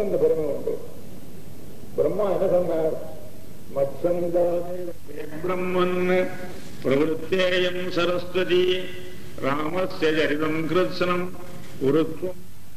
இந்த பெருமை உண்டு பிரம்மா என்ன சொன்னார் மச்சந்தானே பிரம்மன் பிரவருத்தேயம் சரஸ்வதி ராமஸ்ய சரிதம் கிருத்ஸ்னம் உருத்வம்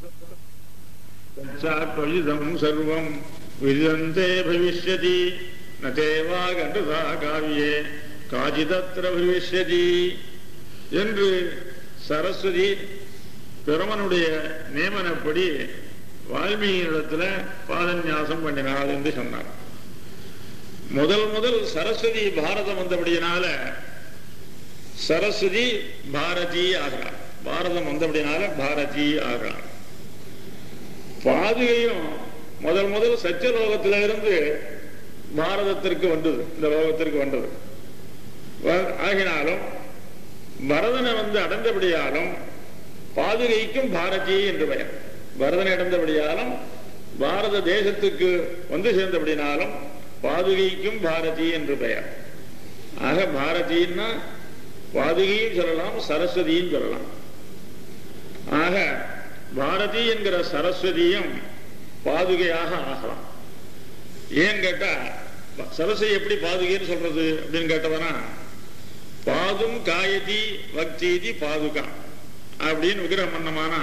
சாத்வஜிதம் சர்வம் விதந்தே பவிஷ்யதி ந தேவா கண்டதா காவியே காஜிதத்திர பவிஷ்யதி என்று சரஸ்வதி பிரமனுடைய நியமனப்படி வால்மீகியிடத்துல பாதநியாசம் பண்ணினாள் என்று சொன்னார் முதல் முதல் சரஸ்வதி பாரதம் வந்தபடியினால சரஸ்வதி பாரதி ஆகிறார் பாரதம் வந்தபடினால பாரதி ஆகிறார் பாதுகையும் முதல் முதல் சத்தியலோகத்தில இருந்து பாரதத்திற்கு வந்தது இந்த லோகத்திற்கு வந்தது வ- ஆகினாலும் பரதனை வந்து அடைந்தபடியாலும் பாதுகைக்கும் பாரதி என்று பெயர் பரதனை அடைந்தபடியாலும் பாரத தேசத்துக்கு வந்து சேர்ந்தபடினாலும் பாதுகைக்கும் பாரதி என்று பெயர் ஆக பாரதின்னா பாதுகையும் சொல்லலாம் சரஸ்வதியும் சொல்லலாம் ஆக பாரதி என்கிற சரஸ்வதியும் பாதுகையாக ஆகலாம் ஏன் கேட்டா சரஸ்வதி எப்படி பாதுகைன்னு சொல்றது அப்படின்னு கேட்டவனா பாதும் காயதி பக்தீதி பாதுகா அப்படின்னு விக்கிரகம் பண்ணமானா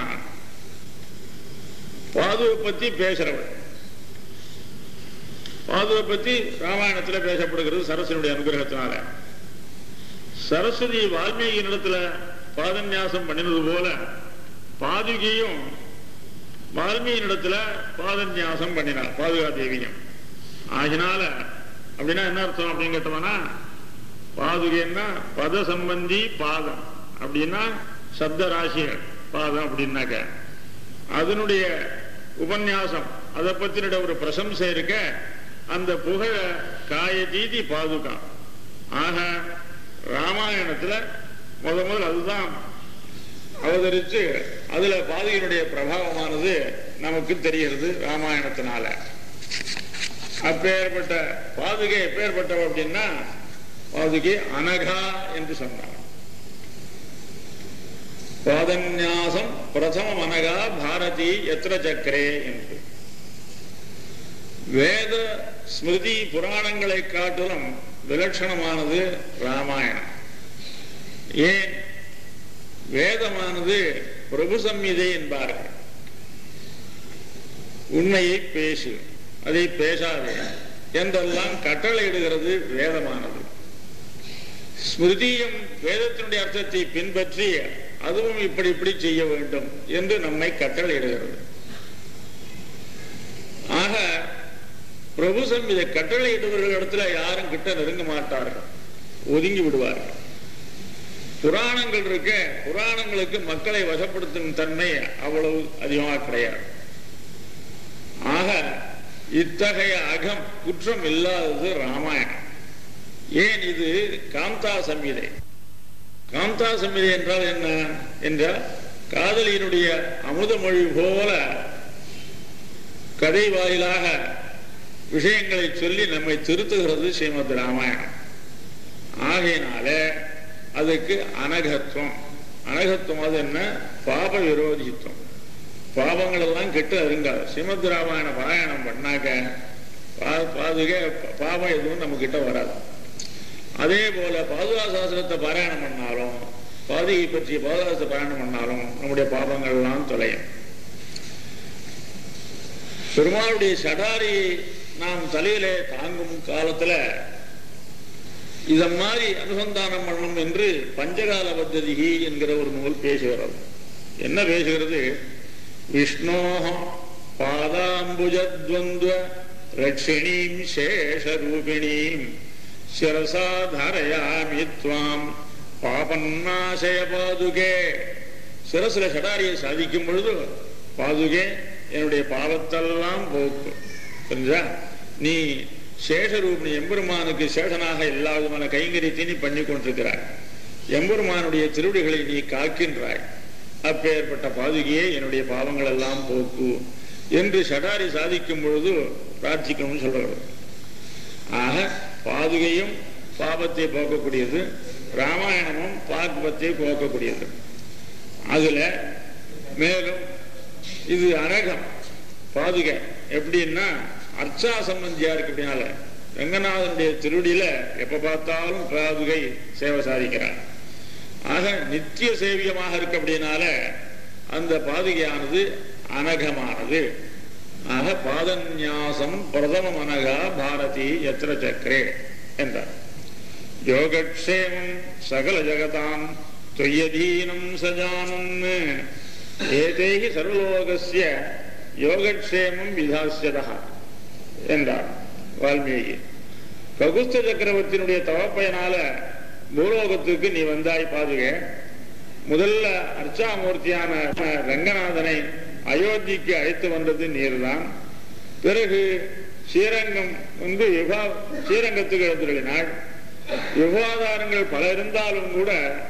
பாதுவை பத்தி பேசுறவள் பாதுவை பத்தி ராமாயணத்துல பேசப்படுகிறது சரஸ்வதியுடைய அனுகிரகத்தினால சரஸ்வதி வால்மீகி இடத்துல பாதநியாசம் பண்ணினது போல பாதுகையும் வால்மீகி இடத்துல பாதநியாசம் பண்ணினார் பாதுகா தேவியும் ஆகினால அப்படின்னா என்ன அர்த்தம் அப்படின்னு கேட்டோம்னா பாதுகைன்னா பத சம்பந்தி பாதம் அப்படின்னா சப்த ராசிகள் பாதம் அப்படின்னாக்க அதனுடைய உபன்யாசம் அதை பத்தின ஒரு பிரசம்சை இருக்க அந்த புகழ காயதீதி பாதுகா ஆக ராமாயணத்துல முத முதல் அதுதான் அவதரிச்சு அதுல பாதுகையினுடைய பிரபாவமானது நமக்கு தெரிகிறது ராமாயணத்தினால அப்பேற்பட்ட பாதுகை எப்பேற்பட்டவ அப்படின்னா பாதுகை அனகா என்று சொன்னார் பாதன்யாசம் பிரதம அனகா பாரதி எத்திர சக்கரே என்று வேத ஸ்மிருதி புராணங்களை காட்டிலும் விலட்சணமானது ராமாயணம் ஏன் வேதமானது பிரபு சம்மிதை என்பார்கள் உண்மையை பேசு அதை பேசாதே என்றெல்லாம் கட்டளையிடுகிறது வேதமானது ஸ்மிருதியும் வேதத்தினுடைய அர்த்தத்தை பின்பற்றி அதுவும் இப்படி இப்படி செய்ய வேண்டும் என்று நம்மை கட்டளையிடுகிறது ஆக பிரபு சம்மித கட்டளையிடுவர்கள் இடத்துல யாரும் கிட்ட நெருங்க மாட்டார்கள் ஒதுங்கி விடுவார்கள் புராணங்கள் இருக்க புராணங்களுக்கு மக்களை வசப்படுத்தும் தன்மை அவ்வளவு அதிகமாக கிடையாது ஆக இத்தகைய அகம் குற்றம் இல்லாதது ராமாயணம் ஏன் இது காந்தா சம்மிதை காந்தா சம்மிதை என்றால் என்ன என்றால் காதலியினுடைய அமுத மொழி போல கதை வாயிலாக விஷயங்களை சொல்லி நம்மை திருத்துகிறது ஸ்ரீமத் ராமாயணம் ஆகையினால அதுக்கு அனகத்துவம் அனகத்துவம் அது என்ன பாப விரோதித்துவம் பாபங்கள் எல்லாம் கெட்டு அருங்காது ஸ்ரீமத் ராமாயண பாராயணம் பண்ணாக்க பா- பாதுகை பாபம் எதுவும் நம்ம கிட்ட வராது அதே போல பாதுகா சாஸ்திரத்தை பாராயணம் பண்ணாலும் பாதுகை பற்றிய பாதுகாசத்தை பாராயணம் பண்ணாலும் நம்முடைய பாபங்கள் எல்லாம் தொலையும் பெருமாளுடைய சடாரியை நாம் தலையிலே தாங்கும் காலத்துல இத மாதிரி அனுசந்தானம் பண்ணணும் என்று பஞ்சகால பத்ததி என்கிற ஒரு நூல் பேசுகிறது என்ன பேசுகிறது விஷ்ணோ பாதாம்புஜத்வந்த்வ ரட்சிணீம் சேஷரூபிணீம் சிரசா தாரயாமி துவாம் பாபநாசய பாதுகே சிரசுல சடாரியை சாதிக்கும் பொழுது பாதுகே என்னுடைய பாவத்தெல்லாம் போக்கு புரிஞ்சா நீ சேஷரூபிணி எம்பெருமானுக்கு சேஷனாக எல்லா விதமான கைங்கரியத்தை நீ பண்ணி கொண்டிருக்கிறாய் எம்பெருமானுடைய திருவடிகளை நீ காக்கின்றாய் அப்பேற்பட்ட பாதுகையே என்னுடைய பாவங்கள் எல்லாம் போக்கு என்று சடாரி சாதிக்கும் பொழுது பிரார்த்திக்கணும்னு சொல்றது ஆக பாதுகையும் பாபத்தை போக்கக்கூடியது ராமாயணமும் பாபத்தை போக்கக்கூடியது அதுல மேலும் இது அனகம் பாதுகை எப்படின்னா அர்ச்சா சம்பந்தியா இருக்கு அப்படின்னால ரங்கநாதனுடைய திருடியில எப்ப பார்த்தாலும் பாதுகை சேவை சாதிக்கிறார் ஆக நித்திய சேவியமாக இருக்கு அப்படின்னால அந்த பாதுகையானது அனகமானது ஆக பாதநியாசம் பிரதம அனகா பாரதி எத்திர சக்கரே என்றார் யோகக்ஷேமம் சகல ஜகதாம் தொய்யதீனம் சஜானன் ஏதேகி சர்வலோகஸ்ய யோகக்ஷேமம் விதாசியதா என்றார் வால்மீகி ககுஸ்த சக்கரவர்த்தியினுடைய தவப்பயனால பூலோகத்துக்கு நீ வந்தாய் பாதுக முதல்ல அர்ச்சாமூர்த்தியான ரங்கநாதனை அயோத்திக்கு அழைத்து வந்தது நீர்தான் பிறகு ஸ்ரீரங்கம் வந்து யுகா ஸ்ரீரங்கத்துக்கு எழுந்துள்ளினாள் யுகாதாரங்கள் பல இருந்தாலும் கூட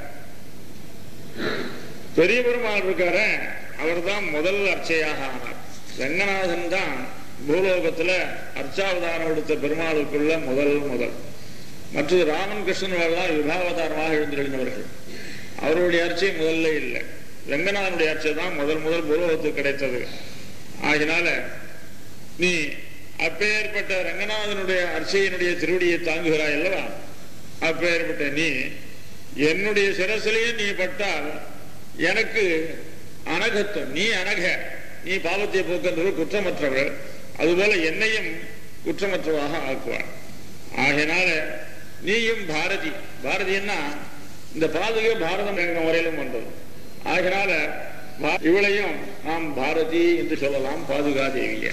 பெரிய பெருமாள் இருக்கார அவர் தான் முதல் அர்ச்சையாக ஆனார் ரங்கநாதன் தான் பூலோகத்துல அர்ச்சாவதாரம் எடுத்த பெருமாளுக்குள்ள முதல் முதல் மற்றது ராமன் கிருஷ்ணன் எல்லாம் யுகாவதாரமாக எழுந்திருந்தவர்கள் அவருடைய அர்ச்சை முதல்ல இல்லை ரங்கநாதனுடைய அர்ச்சை தான் முதல் முதல் பூலோகத்துக்கு கிடைத்தது ஆகினால நீ அப்பேற்பட்ட ரங்கநாதனுடைய அர்ச்சையினுடைய திருவடியை தாங்குகிறாய் அல்லவா அப்பேற்பட்ட நீ என்னுடைய சிரசிலேயே நீ பட்டால் எனக்கு அனகத்துவம் நீ அனக நீ பாவத்தை போக்கின்றவர் குற்றமற்றவர் அதுபோல என்னையும் குற்றமற்றவாக ஆக்குவார் ஆகையினால நீயும் பாரதி பாரதின்னா இந்த பாதுகை பாரதம் எங்க வரையிலும் வந்தது ஆகினால இவளையும் நாம் பாரதி என்று சொல்லலாம் பாதுகா தேவிய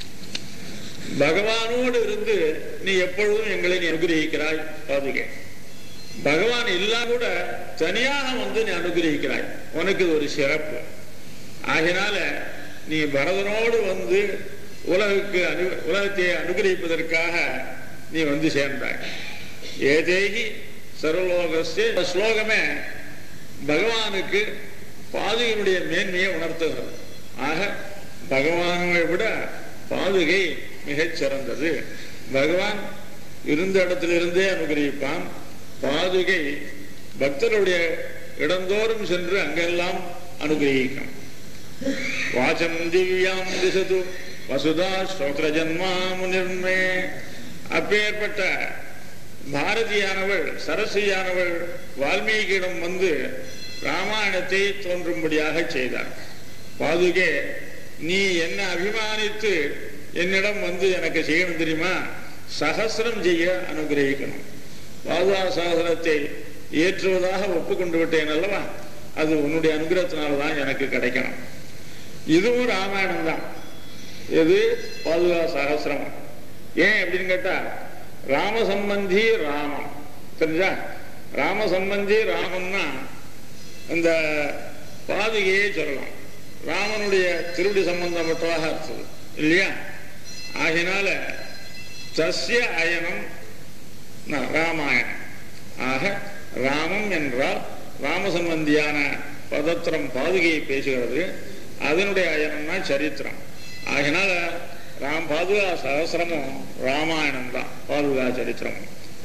பகவானோடு இருந்து நீ எப்பொழுதும் எங்களை நீ அனுகிரகிக்கிறாய் பாதுகை பகவான் இல்லா கூட தனியாக வந்து நீ அனுகிரகிக்கிறாய் உனக்கு இது ஒரு சிறப்பு ஆகினால நீ பரதனோடு வந்து உலகுக்கு அனு உலகத்தை அனுகிரகிப்பதற்காக நீ வந்து சேர்ந்தாய் ஏதேகி சர்வலோகஸ்ய ஸ்லோகமே பகவானுக்கு பாதுகையினுடைய மேன்மையை உணர்த்துகிறது ஆக பகவானை விட பாதுகை மிகச் சிறந்தது பகவான் இருந்த இடத்திலிருந்தே அனுகிரகிப்பான் பாதுகை பக்தருடைய இடந்தோறும் சென்று அங்கெல்லாம் அனுகிரகிக்கும் வாசம் திவ்யாம் திசது வசுதா ஸ்ரோத்ர ஜன்மா முனிர்மே அப்பேற்பட்ட பாரதியானவள் சரஸ்வதியானவள் வால்மீகியிடம் வந்து ராமாயணத்தை தோன்றும்படியாக செய்தார் பாதுகே நீ என்ன அபிமானித்து என்னிடம் வந்து எனக்கு செய்யணும் தெரியுமா சகசிரம் செய்ய அனுகிரகிக்கணும் பாதுகா சகசிரத்தை ஏற்றுவதாக ஒப்புக்கொண்டு விட்டேன் அல்லவா அது உன்னுடைய அனுகிரகத்தினால்தான் எனக்கு கிடைக்கணும் இதுவும் ராமாயணம் தான் எது பாதுகா சகசிரம் ஏன் அப்படின்னு கேட்டா ராம சம்பந்தி ராமம் தெரிஞ்சா ராம சம்பந்தி ராமன்னா அந்த பாதுகையே சொல்லலாம் ராமனுடைய திருடி சம்பந்தப்பட்டதாக இருந்தது இல்லையா ஆகினால தஸ்ய அயனம் ராமாயணம் ஆக ராமம் என்றால் ராமசம்பந்தியான பதத்திரம் பாதுகையை பேசுகிறது அதனுடைய அயனம்னா சரித்திரம் ஆகினால ராம் பாதுகா சகசிரமும் ராமாயணம் தான் பாதுகா சரித்திரமும்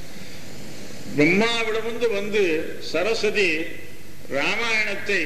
பிரம்மாவிடமிருந்து வந்து சரஸ்வதி ராமாயணத்தை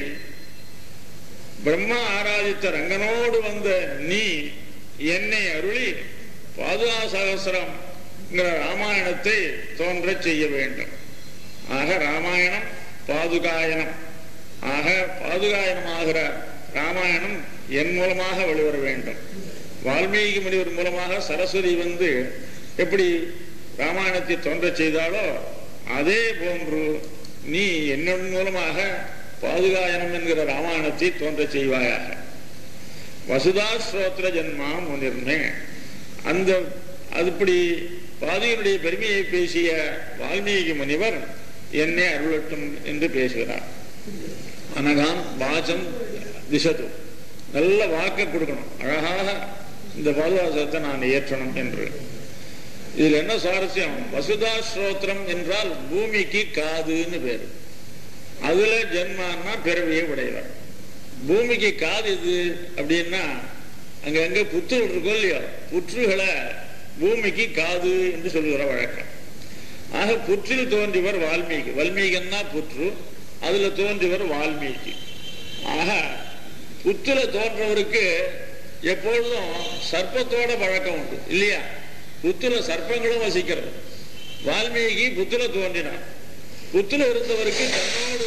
பிரம்மா ஆராதித்த ரங்கனோடு வந்த நீ என்னை அருளி பாதுகா சகசிரம் ராமாயணத்தை தோன்ற செய்ய வேண்டும் ஆக ராமாயணம் பாதுகாயனம் ஆக பாதுகாயனம் ஆகிற ராமாயணம் என் மூலமாக வெளிவர வேண்டும் வால்மீகி முனிவர் மூலமாக சரஸ்வதி வந்து எப்படி ராமாயணத்தை தோன்ற செய்தாலோ அதே போன்று நீ என்னன் மூலமாக பாதுகாயனம் என்கிற ராமாயணத்தை தோன்ற செய்வாயாக வசுதா ஸ்ரோத்ர ஜன்மா முனிர்மே அந்த அதுபடி பாதியினுடைய பெருமையை பேசிய வால்மீகி முனிவர் என்னை அருளட்டும் என்று பேசுகிறார் அனகாம் வாசம் திசது நல்ல வாக்க கொடுக்கணும் அழகாக இந்த பாதுகாசத்தை நான் ஏற்றணும் என்று இதுல என்ன சுவாரஸ்யம் வசுதா ஸ்ரோத்திரம் என்றால் பூமிக்கு காதுன்னு பேரு அதுல ஜென்மான்னா பிறவியை உடையவர் பூமிக்கு காது இது அப்படின்னா அங்க அங்க புற்றுகள் இருக்கோ இல்லையோ புற்றுகளை பூமிக்கு காது என்று சொல்லுகிற வழக்கம் ஆக புற்றில் தோன்றியவர் வால்மீகி வால்மீகன்னா புற்று அதுல தோன்றியவர் வால்மீகி ஆக புத்துல தோன்றவருக்கு எப்பொழுதும் சர்ப்பத்தோட பழக்கம் உண்டு இல்லையா புத்துல சர்ப்பங்களும் வசிக்கிறது வால்மீகி புத்துல தோன்றினான் புத்துல இருந்தவருக்கு தன்னோடு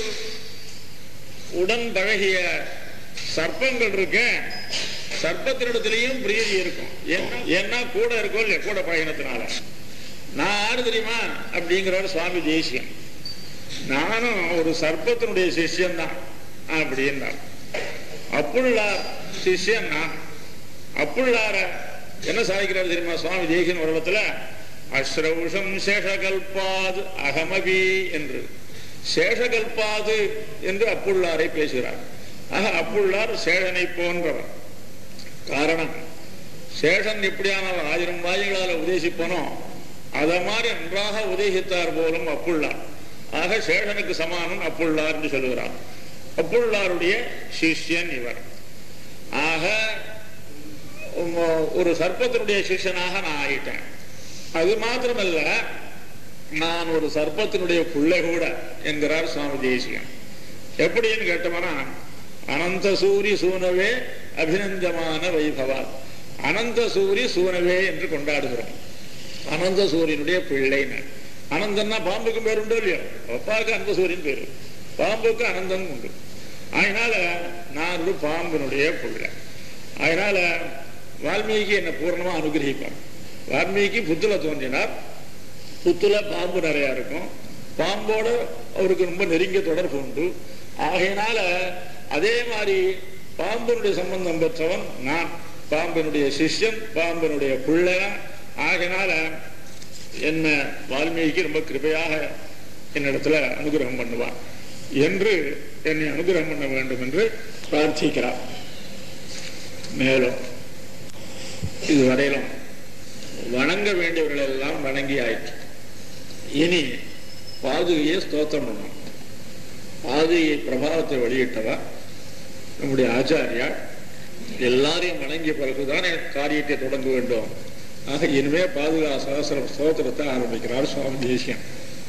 உடன் பழகிய சர்ப்பங்கள் இருக்க சர்ப்பத்தினிடத்திலையும் பிரீதி இருக்கும் ஏன்னா- ஏன்னா கூட இருக்கும் இல்லையா கூட பழகினத்தினால நான் யாரு தெரியுமா அப்படிங்கிறார் சுவாமி தேசியம் நானும் ஒரு சர்ப்பத்தினுடைய சிஷ்யன் தான் அப்படின்னார் அப்புள்ளார் சிஷ்யன் நான் அப்புள்ளார என்ன சாதிக்கிறார் தெரியுமா சுவாமி தேசியன் உலகத்துல அஸ்ரௌஷம் சேஷகல்பாது அகமபி என்று சேஷகல்பாது என்று அப்புள்ளாரை பேசுகிறார் ஆக அப்புள்ளார் சேஷனை போன்றவர் காரணம் சேஷன் எப்படியானால் ஆயிரம் வாயுகளால் உதேசிப்பனோ அத மாதிரி நன்றாக உதேசித்தார் போலும் அப்புள்ளார் ஆக சேஷனுக்கு சமானம் அப்புள்ளார் என்று சொல்லுகிறார் அப்புள்ளாருடைய சிஷ்யன் இவர் ஆக உம், ஒரு சர்ப்பத்தினுடைய சிஷ்யனாக நான் ஆயிட்டேன் அது மாத்திரமல்ல நான் ஒரு சர்ப்பத்தினுடைய பிள்ளை கூட என்கிறார் சுவாமி தேசியம் எப்படின்னு கேட்டோம்னா அனந்த சூரி சூனவே அபிநந்தமான வைபவா அனந்த சூரி சூனவே என்று கொண்டாடுகிறோம் அனந்த சூரியனுடைய பிள்ளைன்னு அனந்தன்னா பாம்புக்கும் பேர் உண்டோ இல்லையோ அப்பாவுக்கு அனந்த சூரியன் பேரு பாம்புக்கு அனந்தன் உண்டு அதனால நான் ஒரு பாம்பினுடைய பிள்ளை அதனால வால்மீகி என்னை பூர்ணமா அனுகிரகிப்பார் வால்மீகி புத்துல தோன்றினார் புத்துல பாம்பு நிறைய இருக்கும் பாம்போட அவருக்கு ரொம்ப நெருங்கிய தொடர்பு உண்டு ஆகையினால அதே மாதிரி பாம்பினுடைய சம்பந்தம் பெற்றவன் நான் பாம்பினுடைய சிஷ்யன் பாம்பினுடைய பிள்ளையன் ஆகையினால என்ன வால்மீகி ரொம்ப கிருபையாக என்னிடத்துல அனுகிரகம் பண்ணுவான் என்று என்னை அனுகிரகம் பண்ண வேண்டும் என்று பிரார்த்திக்கிறார் மேலும் இதுவரையிலும் வணங்க வேண்டியவர்கள் எல்லாம் வணங்கி ஆயிற்று இனி பாதுகையை ஸ்தோத்திரம் பண்ணணும் பாதுகை பிரபாவத்தை வெளியிட்டவா நம்முடைய ஆச்சாரியா எல்லாரையும் வணங்கிய பிறகுதானே காரியத்தை தொடங்க வேண்டும் ஆக இனிமே பாதுகா சகசர ஸ்தோத்திரத்தை ஆரம்பிக்கிறார் சுவாமி தேசியம்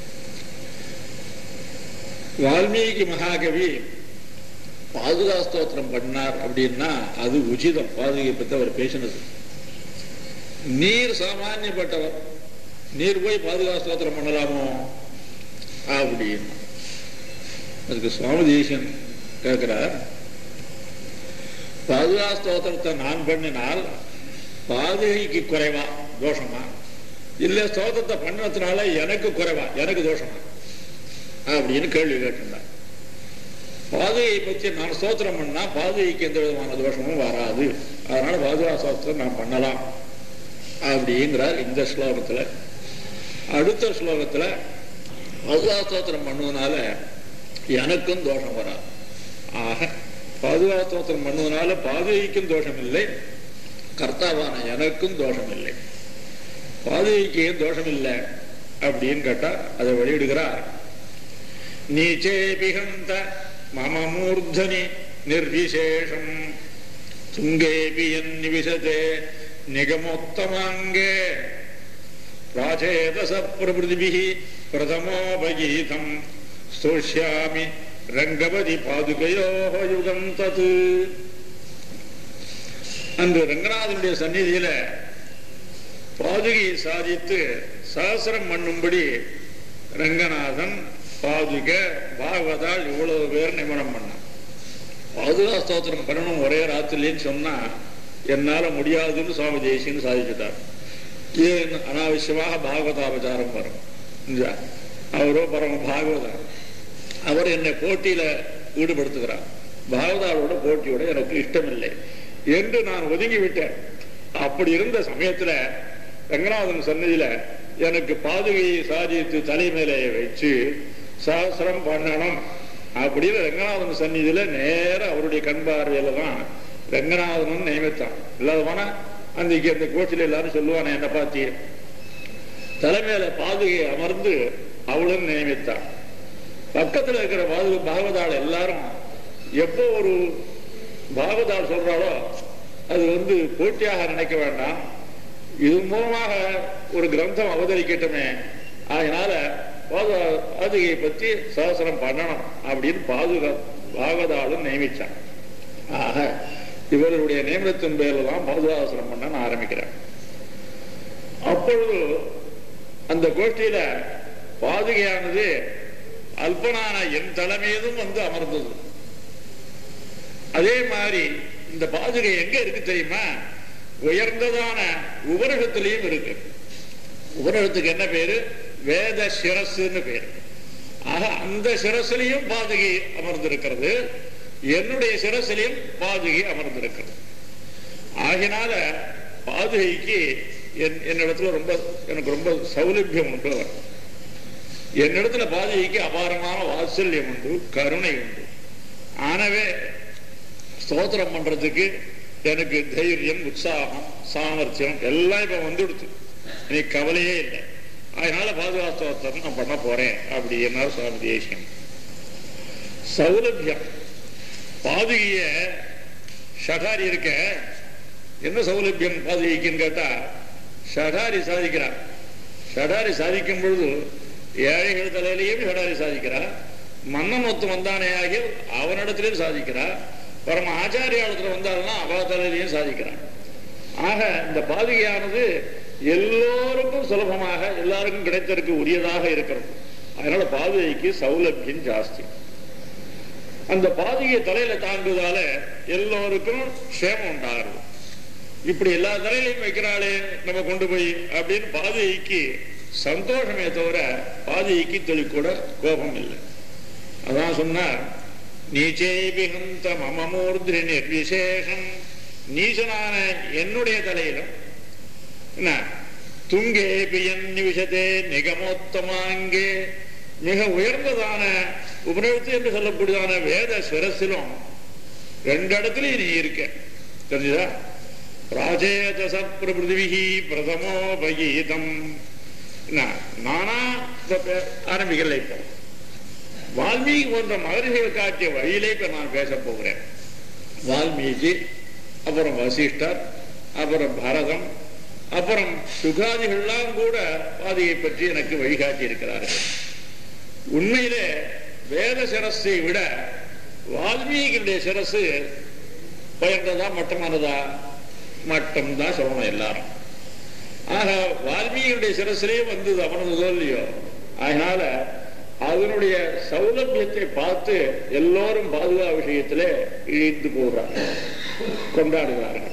வால்மீகி மகாகவி பாதுகா ஸ்தோத்திரம் பண்ணார் அப்படின்னா அது உச்சிதம் பாதுகை பத்தி அவர் பேசினது நீர் சாமானியப்பட்டவர் நீர் போய் பாதுகா ஸ்தோத்திரம் பண்ணலாமோ அப்படின்னு அதுக்கு சுவாமி தேசியன் கேட்கிறார் பாதுகா ஸ்தோத்திரத்தை நான் பண்ணினால் பாதுகைக்கு குறைவா தோஷமா இல்ல ஸ்தோத்திரத்தை பண்ணதுனால எனக்கு குறைவா எனக்கு தோஷமா அப்படின்னு கேள்வி கேட்டிருந்தார் பாதுகையை பற்றி நான் ஸ்தோத்திரம் பண்ணா பாதுகைக்கு எந்த விதமான தோஷமும் வராது அதனால பாதுகா ஸ்தோத்திரம் நான் பண்ணலாம் அப்படிங்கிறார் இந்த ஸ்லோகத்துல அடுத்த ஸ்லோகத்துல பாதுகா ஸ்தோத்திரம் பண்ணுவதனால எனக்கும் தோஷம் வராது ஆக பாதுகா ஸ்தோத்திரம் பண்ணுவதனால பாதுகைக்கும் தோஷம் இல்லை கர்த்தாவான எனக்கும் தோஷம் இல்லை பாதுகைக்கு ஏன் தோஷம் இல்லை அப்படின்னு கேட்டா அதை வெளியிடுகிறார் நீச்சேபிகந்த மம மூர்தனி நிர்விசேஷம் துங்கேபி நிவிசதே நிகமோத்தமாங்கே பிராச்சேதச பிரபுதிபிः பிரதமோபகீதம் ஸ்தோஷ்யாமி ரங்கபதி பாதுகையோக யுகம் தத் அன்று ரங்கநாதனுடைய சந்நிதியில பாதுகையை சாதித்து சகசிரம் பண்ணும்படி ரங்கநாதன் பாதுக பாகவதால் இவ்வளவு பேர் நியமனம் பண்ணான் பாதுகா ஸ்தோத்திரம் பண்ணணும் ஒரே ராத்திரிலேன்னு சொன்னா என்னால முடியாதுன்னு சுவாமி தேசியன்னு சாதிச்சுட்டார் ஏன் அனாவசியமாக பாகவதாபச்சாரம் வரும் இந்த அவரோ பரம பாகவதர் அவர் என்னை போட்டியில ஈடுபடுத்துகிறார் பாகவதாரோட போட்டியோட எனக்கு இஷ்டமில்லை என்று நான் ஒதுங்கி விட்டேன் அப்படி இருந்த சமயத்துல ரங்கநாதன் சன்னதியில எனக்கு பாதுகையை சாதித்து தலைமையில வச்சு சகசிரம் பண்ணணும் அப்படின்னு ரங்கநாதன் சந்நிதியில நேர அவருடைய கண் பார்வையில தான் ரங்கநாதனும் நியமித்தான் இல்லாதமான அன்னைக்கு அந்த கோச்சில எல்லாரும் சொல்லுவானே என்ன பார்த்தி தலைமையில பாதுகையை அமர்ந்து அவளும் நியமித்தான் பக்கத்துல இருக்கிற பாது பாகவதாள் எல்லாரும் எப்போ ஒரு பாகவதாள் சொல்றாளோ அது வந்து போட்டியாக நினைக்க வேண்டாம் இது மூலமாக ஒரு கிரந்தம் அவதரிக்கட்டுமே அதனால பாது- பாதுகையை பத்தி சகசரம் பண்ணணும் அப்படின்னு பாதுகா பாகவதாளும் நியமிச்சான் ஆக இவர்களுடைய நியமனத்தின் பேரில் தான் பாதுகாசனம் பண்ண நான் ஆரம்பிக்கிறேன் அப்பொழுது அந்த கோஷ்டியில பாதுகையானது அல்பனான என் தலைமையிலும் வந்து அமர்ந்தது அதே மாதிரி இந்த பாதுகை எங்க இருக்கு தெரியுமா உயர்ந்ததான உபனிஷத்திலையும் இருக்கு உபனிஷத்துக்கு என்ன பேரு வேத சிரஸ்ன்னு பேரு ஆக அந்த சிரசிலையும் பாதுகை அமர்ந்திருக்கிறது என்னுடைய சிரசிலையும் பாதுகை அமர்ந்திருக்கிறது ஆகினால பாதுகைக்கு என் என்னிடத்துல ரொம்ப எனக்கு ரொம்ப சௌலபியம் உண்டு அவர் என்னிடத்துல பாதுகைக்கு அபாரமான வாத்சல்யம் உண்டு கருணை உண்டு ஆனவே ஸ்தோத்திரம் பண்றதுக்கு எனக்கு தைரியம் உற்சாகம் சாமர்த்தியம் எல்லாம் இப்ப வந்துடுச்சு நீ கவலையே இல்லை அதனால பாதுகாத்தோத்தரம் நான் பண்ண போறேன் அப்படி என்ன சுவாமி தேசியம் சௌலபியம் பாதுகிய ஷடாரி இருக்க என்ன சௌலபியம் பாதுகிக்குன்னு கேட்டா ஷடாரி சாதிக்கிறார் ஷடாரி சாதிக்கும் பொழுது ஏழைகள் தலையிலேயும் ஷடாரி சாதிக்கிறார் மன்னன் ஒத்து வந்தானே ஆகிய அவனிடத்திலேயும் சாதிக்கிறார் பரம ஆச்சாரியாளத்துல வந்தாருன்னா அவ தலையிலையும் சாதிக்கிறான் ஆக இந்த பாதுகையானது எல்லோருக்கும் சுலபமாக எல்லாருக்கும் கிடைத்ததற்கு உரியதாக இருக்கிறது அதனால பாதுகைக்கு சௌலபியம் ஜாஸ்தி அந்த பாதுகையை தலையில தாங்குவதால எல்லோருக்கும் க்ஷேமம் உண்டாகிறது இப்படி எல்லா தலையிலையும் வைக்கிறாளே நம்ம கொண்டு போய் அப்படின்னு பாதுகைக்கு சந்தோஷமே தவிர பாதுகைக்கு தெளி கூட கோபம் இல்லை அதான் சொன்னார் நீச்சேபிகந்த மமமூர்தி நிர்விசேஷம் நீசனான என்னுடைய தலையிலும் என்ன துங்கே பியன் நிவிஷத்தே நிகமோத்தமாங்கே மிக உயர்ந்ததான உபநிஷத்து என்று சொல்லக்கூடியதான வேத சிரசிலும் ரெண்டு இடத்துலயும் நீ இருக்க தெரிஞ்சுதா பிராச்சேதச பிரபிருதிவிகி பிரதமோபகீதம் நானா ஆரம்பிக்கல இப்போ வால்மீகி போன்ற மகர்ஷிகள் காட்டிய வழியிலே இப்ப நான் பேச போகிறேன் வால்மீகி அப்புறம் வசிஷ்டர் அப்புறம் பரதம் அப்புறம் சுகாதிகள்லாம் கூட பாதையை பற்றி எனக்கு வழிகாட்டி இருக்கிறார்கள் உண்மையிலே வேத சிரஸை விட வால்மீகியுடைய சிரசு உயர்ந்ததா மட்டமானதா மட்டம் தான் சொல்லணும் எல்லாரும் ஆக வால்மீகியுடைய சிரசிலே வந்து அமர்ந்ததோ இல்லையோ அதனால அதனுடைய சௌலபியத்தை பார்த்து எல்லோரும் பாதுகா விஷயத்திலே இழிந்து போகிறார்கள் கொண்டாடுகிறார்கள்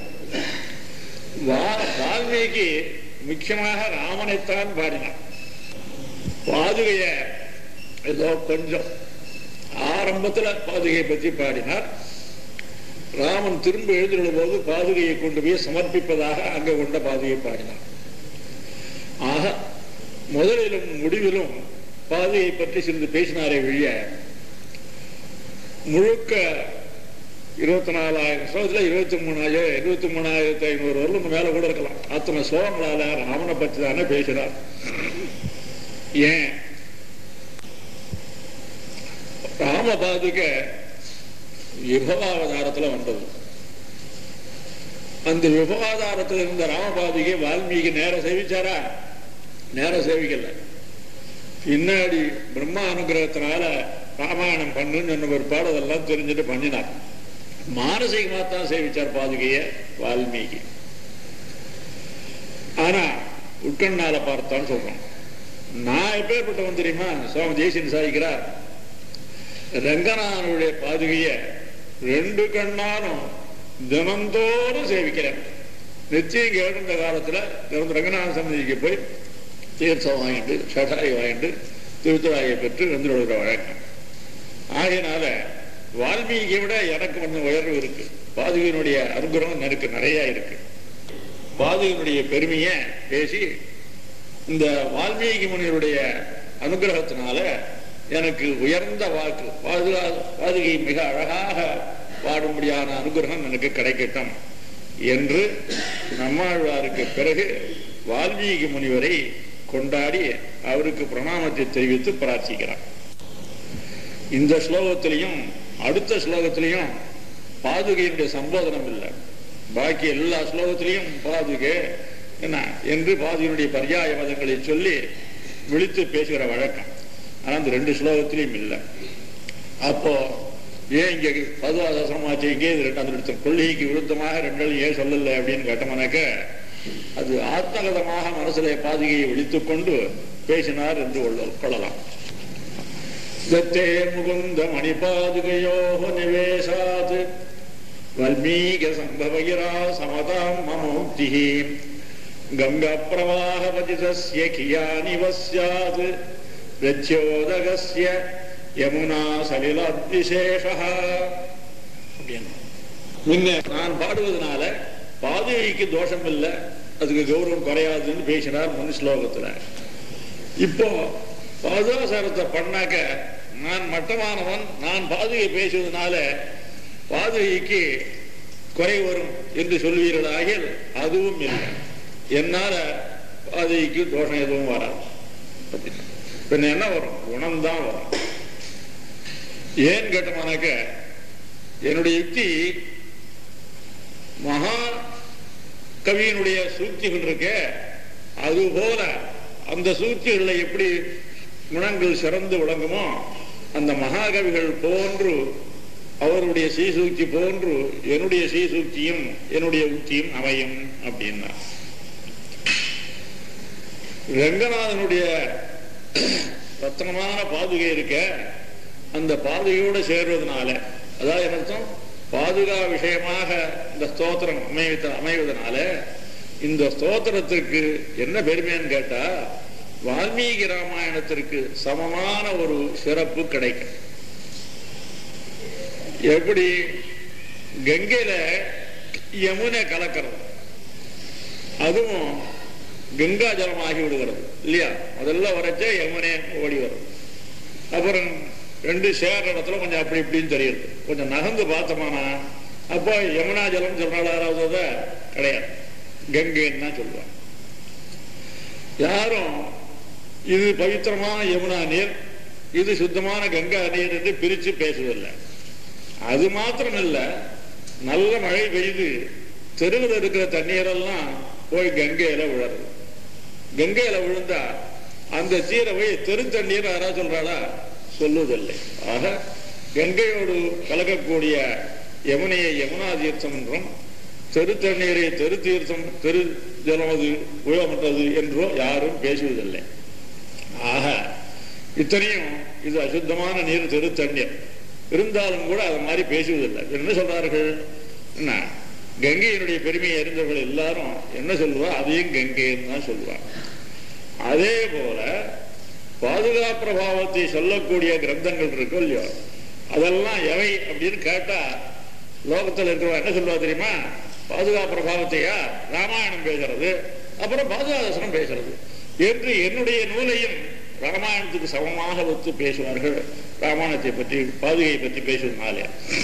வால்மீகி முக்கியமாக ராமனைத்தான் பாடினார் பாதுகைய ஏதோ கொஞ்சம் ஆரம்பத்துல பாதுகையை பற்றி பாடினார் ராமன் திரும்ப எழுந்துள்ள போது பாதுகையை கொண்டு போய் சமர்ப்பிப்பதாக அங்க கொண்ட பாதுகையை பாடினார் ஆக முதலிலும் முடிவிலும் பாதையை பற்றி சிறிது பேசினாரே வழிய முழுக்க இருபத்தி நாலாயிரம் ஸ்லோகத்துல இருபத்தி மூணாயிரம் இருபத்தி மூணாயிரத்தி ஐநூறு வரலும் மேல கூட இருக்கலாம் அத்தனை ஸ்லோகங்களால ராமனை பற்றி தானே பேசினார் ஏன் ராம பாதுக விபவாவதாரத்துல வந்தது அந்த விபவாதாரத்தில் இருந்த ராமபாதிகை வால்மீகி நேர சேவிச்சாரா நேர சேவிக்கல பின்னாடி பிரம்மா அனுகிரகத்தினால ராமாயணம் பண்ணுன்னு சொன்ன ஒரு பாடதெல்லாம் தெரிஞ்சுட்டு பண்ணினார் மானசீகமா தான் சேவிச்சார் பாதுகைய வால்மீகி ஆனா உட்கண்ணால பார்த்தான்னு சொல்றோம் நான் எப்பேற்பட்டவன் தெரியுமா சுவாமி தேசியன் சாதிக்கிறார் ரங்கநாதனுடைய பாதுகைய ரெண்டு கண்ணாலும் தினந்தோறும் சேவிக்கிறேன் நிச்சயம் கேட்ட காலத்துல ரங்கநாத சன்னதிக்கு போய் தீர்த்தம் வாங்கிட்டு சட்டாரி வாங்கிட்டு திருத்துவாயை பெற்று வந்துடுற வழக்கம் ஆகையினால வால்மீகியை விட எனக்கு கொஞ்சம் உயர்வு இருக்கு பாதுகையினுடைய அனுகிரகம் எனக்கு நிறைய இருக்கு பாதுகையினுடைய பெருமையை பேசி இந்த வால்மீகி முனிவருடைய அனுகிரகத்தினால எனக்கு உயர்ந்த வாக்கு பாதுகா பாதுகை மிக அழகாக பாடும்படியான அனுகிரகம் எனக்கு கிடைக்கட்டும் என்று நம்மாழ்வாருக்கு பிறகு வால்மீகி முனிவரை கொண்டாடி அவருக்கு பிரணாமத்தை தெரிவித்து பிரார்த்திக்கிறார் இந்த ஸ்லோகத்திலையும் அடுத்த ஸ்லோகத்திலையும் பாதுகையினுடைய சம்போதனம் இல்லை பாக்கி எல்லா ஸ்லோகத்திலையும் பாதுகை என்ன என்று பாதுகையினுடைய பர்யாய மதங்களை சொல்லி விழித்து பேசுகிற வழக்கம் ஆனா அந்த ரெண்டு ஸ்லோகத்திலையும் இல்லை அப்போ ஏன் இங்க பதுவாசாசனமாச்சு இங்கே இது ரெண்டு அந்த ரெண்டு கொள்கைக்கு விருத்தமாக ரெண்டு ஏன் சொல்லல அப்படின்னு கேட்டோம்னாக்க அது ஆத்மகதமாக மனசிலே பாதுகையை விழித்துக் கொண்டு பேசினார் என்று கொள்ள- கொள்ளலாம் தத்தே முகுந்த மணிபாதுகையோ நிவேசாத் வல்மீக சம்பவகிரா சமதாம் மமோக்தி கங்கா பிரவாக பதிதஸ்ய கியானிவ ஸ்யாத் பிரத்யோதகஸ்ய யமுனா சலிலாத்விசேஷா அப்படின்னு முன்ன நான் பாடுவதனால பாதுகைக்கு தோஷம் இல்லை அதுக்கு கௌரவம் குறையாதுன்னு பேசினார் முன் ஸ்லோகத்துல இப்போ பாதுகாசாரத்தை பண்ணாக்க நான் மட்டமானவன் நான் பாதுகை பேசுவதனால பாதுகைக்கு குறை வரும் என்று சொல்வீர்களாகில் அதுவும் இல்லை என்னால பாதுகைக்கு தோஷம் எதுவும் வராது பின்ன என்ன வரும் குணம்தான் வரும் ஏன் கேட்டோம்னாக்க என்னுடைய யுக்தி மகா கவியினுடைய சூழ்ச்சிகள் இருக்க அதுபோல அந்த சூழ்ச்சிகளை எப்படி குணங்கள் சிறந்து விளங்குமோ அந்த மகாகவிகள் போன்று அவருடைய சீசூக்தி போன்று என்னுடைய சீசூக்தியும் என்னுடைய உக்தியும் அமையும் அப்படின்னா ரங்கநாதனுடைய ரத்னமான பாதுகை இருக்க அந்த பாதுகையோடு சேர்வதனால அதாவது என்ன அர்த்தம் பாதுகா விஷயமாக இந்த ஸ்தோத்திரம் அமைவத அமைவதனால இந்த ஸ்தோத்திரத்திற்கு என்ன பெருமைன்னு கேட்டா வால்மீகி ராமாயணத்திற்கு சமமான ஒரு சிறப்பு கிடைக்கும் எப்படி கங்கையில யமுனை கலக்கிறது அதுவும் கங்கா ஜலம் ஆகி விடுகிறது இல்லையா முதல்ல வரைச்சே யமுனே ஓடி வரும் அப்புறம் ரெண்டு சேர்ற இடத்துல கொஞ்சம் அப்படி இப்படின்னு தெரியுது கொஞ்சம் நகர்ந்து பார்த்தோமானா அப்போ யமுனா ஜலம் சொல்றாள் யாராவது அதை? கிடையாது கங்கைன்னு தான் சொல்லுவாங்க யாரும் இது பவித்திரமான யமுனா நீர் இது சுத்தமான கங்கா நீர் என்று பிரிச்சு பேசுவதில்லை அது மாத்திரம் இல்ல நல்ல மழை பெய்து தெருவில் இருக்கிற தண்ணீரெல்லாம் போய் கங்கையில விழறது கங்கையில விழுந்தா அந்த தீரை போய் தெரு தண்ணீர் யாராவது சொல்றாளா சொல்லுவதில்லை ஆக கங்கையோடு கலக்கக்கூடிய யமுனையை யமுனா தீர்த்தம் என்றும் தெரு தண்ணீரை தெரு தீர்த்தம் தெரு ஜலம் அது உயர்ந்தது என்றோ யாரும் பேசுவதில்லை ஆக இத்தனையும் இது அசுத்தமான நீர் தெரு தண்ணீர் இருந்தாலும் கூட அது மாதிரி பேசுவதில்லை என்ன சொல்றார்கள் என்ன கங்கையினுடைய பெருமையை அறிந்தவர்கள் எல்லாரும் என்ன சொல்லுவா அதையும் கங்கைன்னு தான் சொல்லுவாங்க அதே போல பாதுகா பிரபாவத்தை சொல்லக்கூடிய கிரந்தங்கள் இருக்கு இல்லையோ அதெல்லாம் எவை அப்படின்னு கேட்டா லோகத்தில் இருக்கிறவா என்ன சொல்லுவா தெரியுமா பாதுகா பிரபாவத்தையா ராமாயணம் பேசுறது அப்புறம் பாதுகாதசனம் பேசுறது என்று என்னுடைய நூலையும் ராமாயணத்துக்கு சமமாக வைத்து பேசுவார்கள் ராமாயணத்தை பற்றி பாதுகையை பற்றி பேசுவதனாலே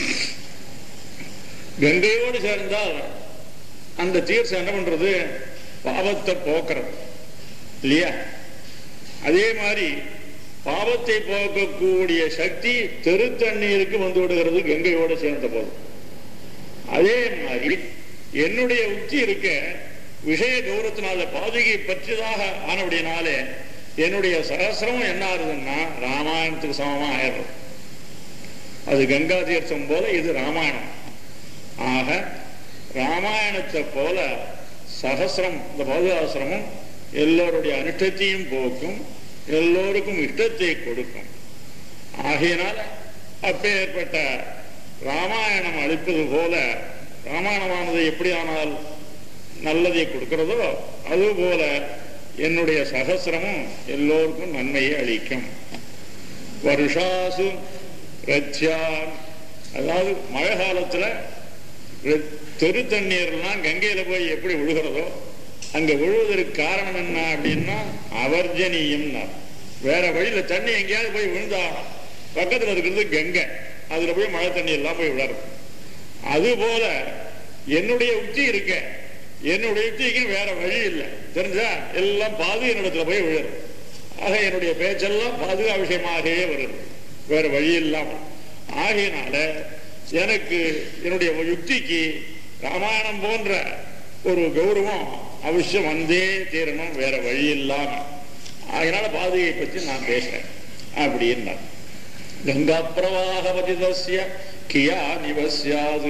கங்கையோடு சேர்ந்தால் அந்த தீர்த்தம் என்ன பண்றது பாவத்தை போக்குறது இல்லையா அதே மாதிரி பாவத்தை போக்கக்கூடிய சக்தி தெரு தண்ணீருக்கு வந்து விடுகிறது கங்கையோடு சேர்ந்த போது அதே மாதிரி என்னுடைய உச்சி இருக்க விஷய கௌரவத்தினால பாதுகை பற்றியதாக ஆனபடினாலே என்னுடைய சகசிரமும் என்ன ஆகுதுன்னா ராமாயணத்துக்கு சமமா ஆயிடுறது அது கங்கா தீர்த்தம் போல இது ராமாயணம் ஆக ராமாயணத்தை போல சகசிரம் இந்த பாதுகாசிரமம் எல்லோருடைய அனிஷ்டத்தையும் போக்கும் எல்லோருக்கும் இஷ்டத்தை கொடுக்கும் ஆகையினால அப்பேற்பட்ட ராமாயணம் அளிப்பது போல ராமாயணமானது எப்படி ஆனால் நல்லதை கொடுக்கிறதோ அதுபோல என்னுடைய சகசிரமும் எல்லோருக்கும் நன்மையை அளிக்கும் வருஷாசு ரத்யான் அதாவது மழை காலத்துல ரெ- தெரு தண்ணீர்லாம் கங்கையில போய் எப்படி விழுகிறதோ அங்க விழுவதற்கு காரணம் என்ன அப்படின்னா அவர்ஜனியம் வேற வழியில தண்ணி எங்கேயாவது போய் விழுந்தா பக்கத்துல இருக்கிறது கங்கை அதுல போய் மழை தண்ணி எல்லாம் போய் விழறது அது போல என்னுடைய உச்சி இருக்க என்னுடைய உச்சிக்கு வேற வழி இல்லை தெரிஞ்சா எல்லாம் பாதுகா இடத்துல போய் விழுறது ஆக என்னுடைய பேச்செல்லாம் பாதுகா விஷயமாகவே வருது வேற வழி இல்லாமல் ஆகையினால எனக்கு என்னுடைய யுக்திக்கு ராமாயணம் போன்ற ஒரு கௌரவம் அவசியம் வந்தே தீரணும் வேற வழி இல்லாம அதனால பாதுகையை பற்றி நான் பேசுறேன் அப்படின்னா கங்கா பிரவாக பதிதஸ்ய கியா நிவசியாது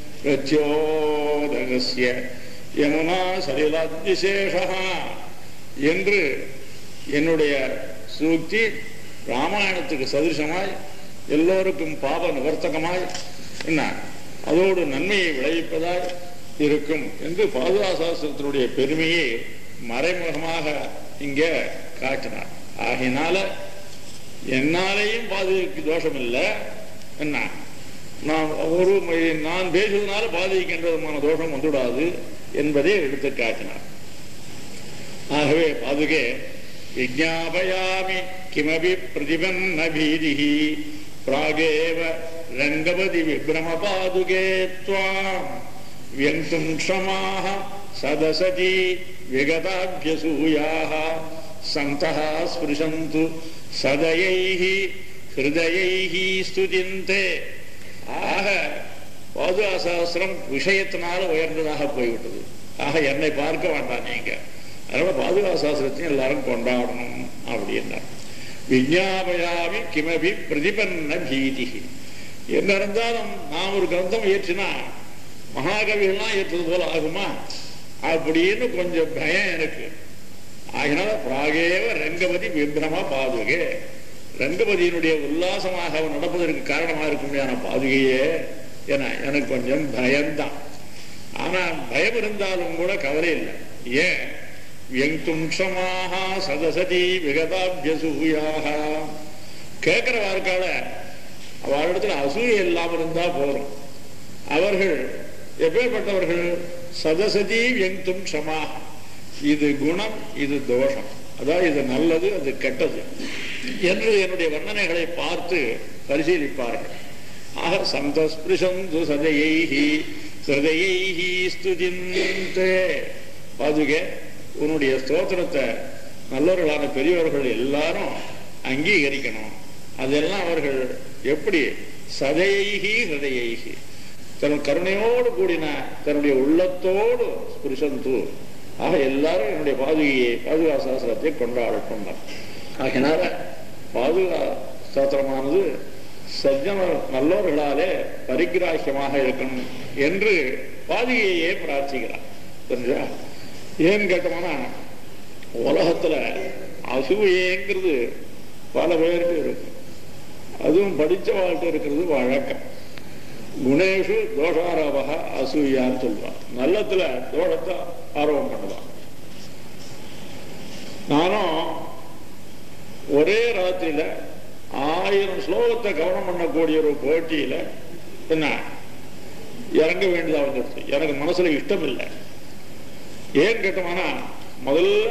பிரத்யோதகஸ்ய யமுனா சலிலாத்விசேஷா என்று என்னுடைய சூக்தி ராமாயணத்துக்கு சதிருஷமாய் எல்லோருக்கும் பாப நிவர்த்தகமாய் என்ன அதோடு நன்மையை விளைவிப்பதாய் இருக்கும் என்று பாதுகாசாஸ்திரத்தினுடைய பெருமையை மறைமுகமாக இங்கே காட்டினார் ஆகினால என்னாலேயும் பாதுகைக்கு தோஷம் இல்லை என்ன நான் ஒரு நான் பேசுவதனால பாதிக்கின்ற விதமான தோஷம் வந்துவிடாது என்பதை எடுத்து காட்டினார் ஆகவே பாதுகே விஜாபயாமி கிமபி பிரதிபன்ன பீதிஹி பிராகேவ ரங்கபதி விப்ரம பாதுகே त्वाम् व्यङ्क्तुम् क्षमाः सदसति विगताभ्यसूयाः सन्तः स्पृशन्तु सदयैः ஹிருதயைஹ ஸ்துதிந்தே ஆக பாதுகாசாஸ்திரம் விஷயத்தினால உயர்ந்ததாக போய்விட்டது ஆக என்னை பார்க்க வேண்டாம் நீங்க அதனால பாதுகாசாஸ்திரத்தையும் எல்லாரும் கொண்டாடணும் அப்படின்னார் விஞ்ஞாபயாமி கிமபி பிரதிபன்ன பீதி என்ன இருந்தாலும் நான் ஒரு கிரந்தம் ஏற்றினா மகாகவிகள்லாம் ஏற்றது போல ஆகுமா அப்படின்னு கொஞ்சம் பயம் எனக்கு ஆகினால பிராகேவ ரங்கபதி விப்ரம பாதுகே ரங்கபதியினுடைய உல்லாசமாக அவன் நடப்பதற்கு காரணமா இருக்குமையான பாதுகையே என எனக்கு கொஞ்சம் பயம்தான் ஆனா பயம் இருந்தாலும் கூட கவலை இல்லை ஏன் வியங்தும்சமாக சதசதி விகதாபியசூயாக கேட்கிற வார்க்கால அவரிடத்துல அசூய இல்லாம இருந்தா போறோம் அவர்கள் எப்பேற்பட்டவர்கள் சதசதி வியங்தும் க்ஷமா இது குணம் இது தோஷம் அதாவது இது நல்லது அது கெட்டது என்று என்னுடைய வர்ணனைகளை பார்த்து பரிசீலிப்பார்கள் ஆக சந்தஸ்பிருஷந்து சதையைஹி ஹிருதயைஹி ஸ்துதிந்தே பாதுகே உன்னுடைய ஸ்தோத்திரத்தை நல்லவர்களான பெரியவர்கள் எல்லாரும் அங்கீகரிக்கணும் அதெல்லாம் அவர்கள் எப்படி சதையைஹி ஹிருதயைஹி தன் கருணையோடு கூடின தன்னுடைய உள்ளத்தோடு ஸ்பிருஷந்து ஆக எல்லாரும் என்னுடைய பாதுகையை பாதுகா சாஸ்திரத்தை கொண்டாடட்டும் ஆகினால பாதுகா சாஸ்திரமானது சஜ்ஜன நல்லவர்களாலே பரிகிராஹியமாக இருக்கணும் என்று பாதுகையே பிரார்த்திக்கிறார் புரிஞ்சா ஏன்னு கேட்டோம்னா உலகத்துல அசூயேங்கிறது பல பேருக்கு இருக்கு அதுவும் படிச்ச வாழ்க்கை இருக்கிறது வழக்கம் குணேஷு தோஷாரோபக அசூயான்னு சொல்லுவான் நல்லத்துல தோஷத்தை ஆரோபம் பண்ணுவான் நானும் ஒரே ராத்திரியில ஆயிரம் ஸ்லோகத்தை கவனம் பண்ணக்கூடிய ஒரு போட்டியில என்ன இறங்க வேண்டியதா வந்துடுச்சு எனக்கு மனசுல இஷ்டம் இல்லை ஏன் கேட்டோம்னா முதல்ல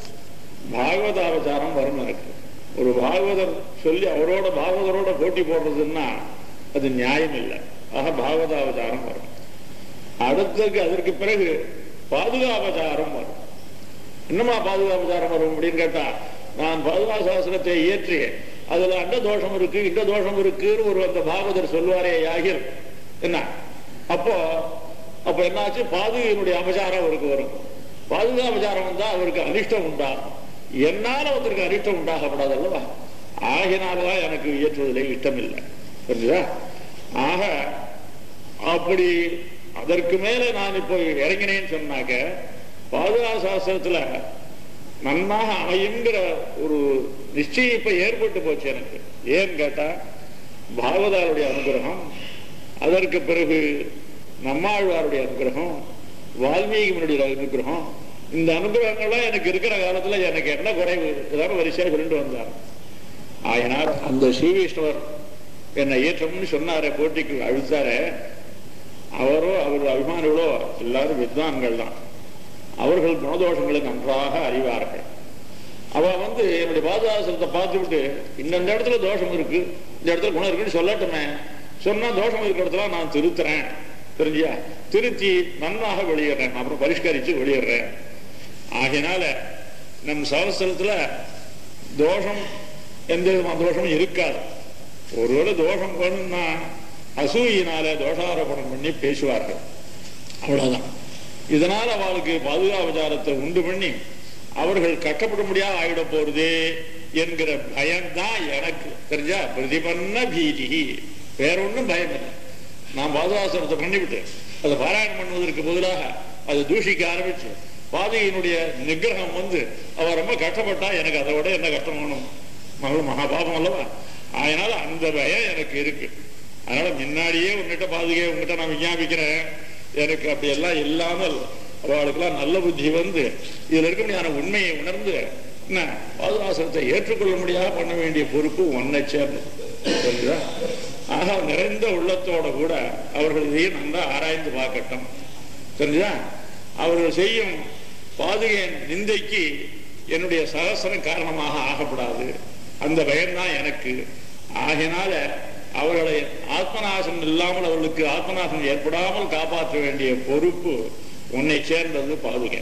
பாகவதாவதாரம் வரும் எனக்கு ஒரு பாகவதர் சொல்லி அவரோட பாகவதரோட போட்டி போடுறதுன்னா அது நியாயம் இல்லை ஆக பாகவதாவதாரம் வரும் அடுத்ததுக்கு அதற்கு பிறகு பாதுகாவதாரம் வரும் என்னமா பாதுகாவதாரம் வரும் அப்படின்னு கேட்டா நான் பாதுகா சாஸ்திரத்தை இயற்றி அதுல அண்ட தோஷம் இருக்கு இந்த தோஷம் இருக்குன்னு ஒரு அந்த பாகவதர் சொல்வாரே யாகிர் என்ன அப்போ அப்ப என்னாச்சு பாதுகையினுடைய அபசாரம் அவருக்கு வரும் பாதுகா அபசாரம் வந்தா அவருக்கு அனிஷ்டம் உண்டாகும் என்னால ஒருத்தருக்கு அனிஷ்டம் உண்டாகப்படாது அல்லவா ஆகினால்தான் எனக்கு இயற்றுவதில் இஷ்டம் இல்லை புரிஞ்சுதா ஆக அப்படி அதற்கு மேல நான் இப்போ இறங்கினேன்னு சொன்னாக்க பாதுகா சாஸ்திரத்துல நன்னாக அமையுங்கிற ஒரு நிச்சயம் இப்ப ஏற்பட்டு போச்சு எனக்கு ஏன்னு கேட்டா பாகவதாருடைய அனுகிரகம் அதற்கு பிறகு நம்மாழ்வாருடைய அனுகிரகம் வால்மீகினுடைய அனுகிரகம் இந்த அனுகிரகங்கள்லாம் எனக்கு இருக்கிற காலத்துல எனக்கு என்ன குறைவு இதெல்லாம் வரிசையா சொல்லிட்டு வந்தார் ஆயினார் அந்த ஸ்ரீவிஷ்ணவர் என்னை ஏற்றம்னு சொன்னாரே போட்டிக்கு அழுத்தாரே அவரோ அவர் அபிமானிகளோ எல்லாரும் வித்வான்கள் தான் அவர்கள் குணதோஷங்களை நன்றாக அறிவார்கள் அவ வந்து என்னுடைய பாதுகாசத்தை பார்த்து விட்டு இந்த இடத்துல தோஷம் இருக்கு இந்த இடத்துல குணம் இருக்குன்னு சொல்லட்டுமே சொன்னா தோஷம் இருக்கிற இடத்துல நான் திருத்துறேன் தெரிஞ்சியா திருத்தி நன்னாக வெளியிடுறேன் அப்புறம் பரிஷ்கரிச்சு வெளியிடுறேன் ஆகையினால நம் சவஸ்திரத்துல தோஷம் எந்த விதமான தோஷமும் இருக்காது ஒருவேளை தோஷம் வேணும்னா அசூயினால தோஷாரோபணம் பண்ணி பேசுவார்கள் அவ்வளவுதான் இதனால் அவளுக்கு பாதுகாவச்சாரத்தை உண்டு பண்ணி அவர்கள் கஷ்டப்பட முடியாது ஆயிட போறது என்கிற பயம்தான் எனக்கு தெரிஞ்சா பிரதிபன்ன பீதி வேற ஒன்றும் பயம் இல்லை நான் பாதுகாசனத்தை பண்ணிவிட்டு அதை பாராயணம் பண்ணுவதற்கு பதிலாக அதை தூஷிக்க ஆரம்பிச்சு பாதகையினுடைய நிகிரகம் வந்து அவ ரொம்ப கஷ்டப்பட்டா எனக்கு அதை விட என்ன கஷ்டம் வேணும் மகள் மகாபாபம் அல்லவா அதனால அந்த பயம் எனக்கு இருக்கு அதனால முன்னாடியே உங்ககிட்ட பாதுகை உங்ககிட்ட நான் விஞ்ஞாபிக்கிறேன் எனக்கு அப்படி எல்லாம் இல்லாமல் அவளுக்கெல்லாம் நல்ல புத்தி வந்து இதுல இருக்க முடியாத உண்மையை உணர்ந்து என்ன பாதுகாசனத்தை ஏற்றுக்கொள்ள முடியாத பண்ண வேண்டிய பொறுப்பு ஒன்னை சேர்ந்தது புரியுதா ஆக நிறைந்த உள்ளத்தோட கூட அவர்கள் இதையும் நல்லா ஆராய்ந்து பார்க்கட்டும் தெரிஞ்சுதா அவர்கள் செய்யும் பாதுகையின் நிந்தைக்கு என்னுடைய சகசரம் காரணமாக ஆகப்படாது அந்த பயம்தான் எனக்கு ஆகினால அவர்களை ஆத்மநாசம் இல்லாமல் அவர்களுக்கு ஆத்மநாசம் ஏற்படாமல் காப்பாற்ற வேண்டிய பொறுப்பு உன்னை சேர்ந்தது பாதுகை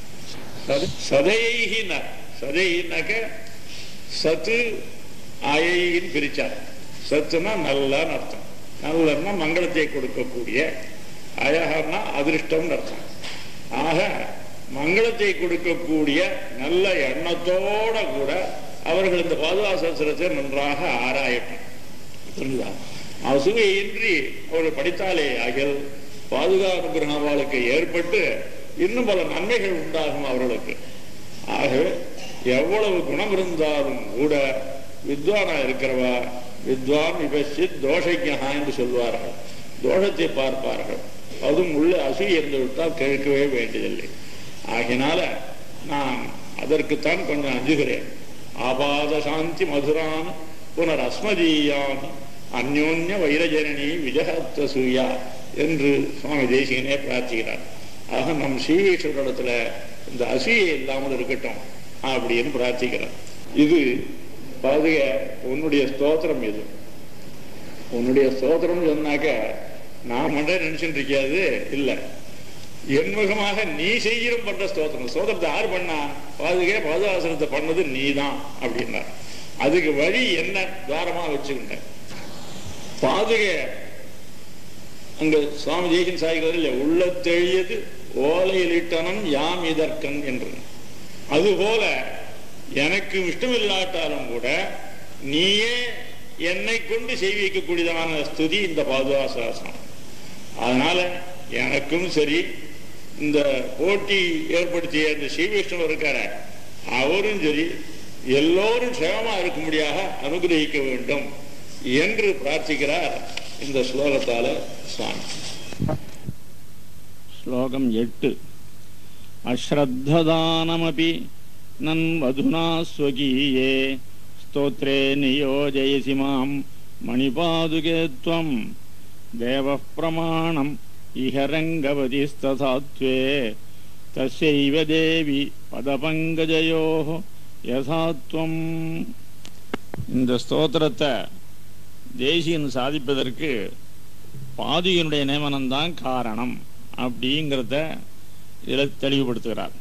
சதையின சதையினாக்க சத்து ஆயின்னு பிரிச்சார் சத்துனா நல்லன்னு அர்த்தம் நல்லன்னா மங்களத்தை கொடுக்கக்கூடிய அழகன்னா அதிர்ஷ்டம் அர்த்தம் ஆக மங்களத்தை கொடுக்கக்கூடிய நல்ல எண்ணத்தோட கூட அவர்கள் இந்த பாதுகாசத்திரத்தை நன்றாக ஆராயட்டும் புரிஞ்சுதா அசுகையின்றி அவர்கள் படித்தாலே ஆகிய பாதுகாப்பு அவளுக்கு ஏற்பட்டு இன்னும் பல நன்மைகள் உண்டாகும் அவர்களுக்கு ஆகவே எவ்வளவு குணம் இருந்தாலும் கூட வித்வானா இருக்கிறவா வித்வான் விபசித் தோஷைக்கா என்று சொல்வார்கள் தோஷத்தை பார்ப்பார்கள் அதுவும் உள்ள அசூய் இருந்து விட்டால் கேட்கவே வேண்டியதில்லை ஆகினால நான் அதற்குத்தான் கொஞ்சம் அஞ்சுகிறேன் ஆபாத சாந்தி மதுரான் புனர் அஸ்மதீயான் அந்யோன்ய வைரஜனனி விஜகத்த சூயா என்று சுவாமி தேசிகனே பிரார்த்திக்கிறார் ஆக நம் ஸ்ரீவேஸ்வரிடத்துல இந்த அசூயை இல்லாமல் இருக்கட்டும் அப்படின்னு பிரார்த்திக்கிறார் இது பாதுக உன்னுடைய ஸ்தோத்திரம் இது உன்னுடைய ஸ்தோத்திரம் சொன்னாக்க நான் மட்டும் நினைச்சுட்டு இருக்காது இல்லை என்முகமாக நீ செய்யணும் பண்ற ஸ்தோத்திரம் ஸ்தோத்திரத்தை யார் பண்ணா பாதுகே பாதுகாசனத்தை பண்ணது நீ தான் அப்படின்னா அதுக்கு வழி என்ன துவாரமா வச்சுக்கிட்ட பாதுக அங்க சுவாமி ஜெயகன் சாய்கள் உள்ளத்தெழியது ஓலையிலிட்டனம் யாம் இதற்கன் என்று அதுபோல எனக்கு இஷ்டமில்லாட்டாலும் கூட நீயே என்னை கொண்டு செய்விக்கக்கூடியதான ஸ்துதி இந்த பாதுகாசாசனம் அதனால எனக்கும் சரி இந்த போட்டி ஏற்படுத்திய இந்த ஸ்ரீவிஷ்ணு இருக்கார அவரும் சரி எல்லோரும் சேமமா இருக்கும்படியாக அனுகிரகிக்க வேண்டும் என்று பிரார்த்திக்கிறார் இந்த ஸ்லோகத்தால சுவாமி श्लोकम् एट् अश्रद्धदानमपि नन्वधुना स्वकीये स्तोत्रे नियोजयसि माम् मणिपादुके त्वम् देवः प्रमाणम् इह रङ्गवतिस्तथा त्वे तस्यैव देवि पदपङ्कजयोः यथा त्वम् இந்த ஸ்தோத்திரத்தை தேசியன் சாதிப்பதற்கு பாதியினுடைய நியமனம்தான் காரணம் அப்படிங்கிறத இதில் தெளிவுபடுத்துகிறார்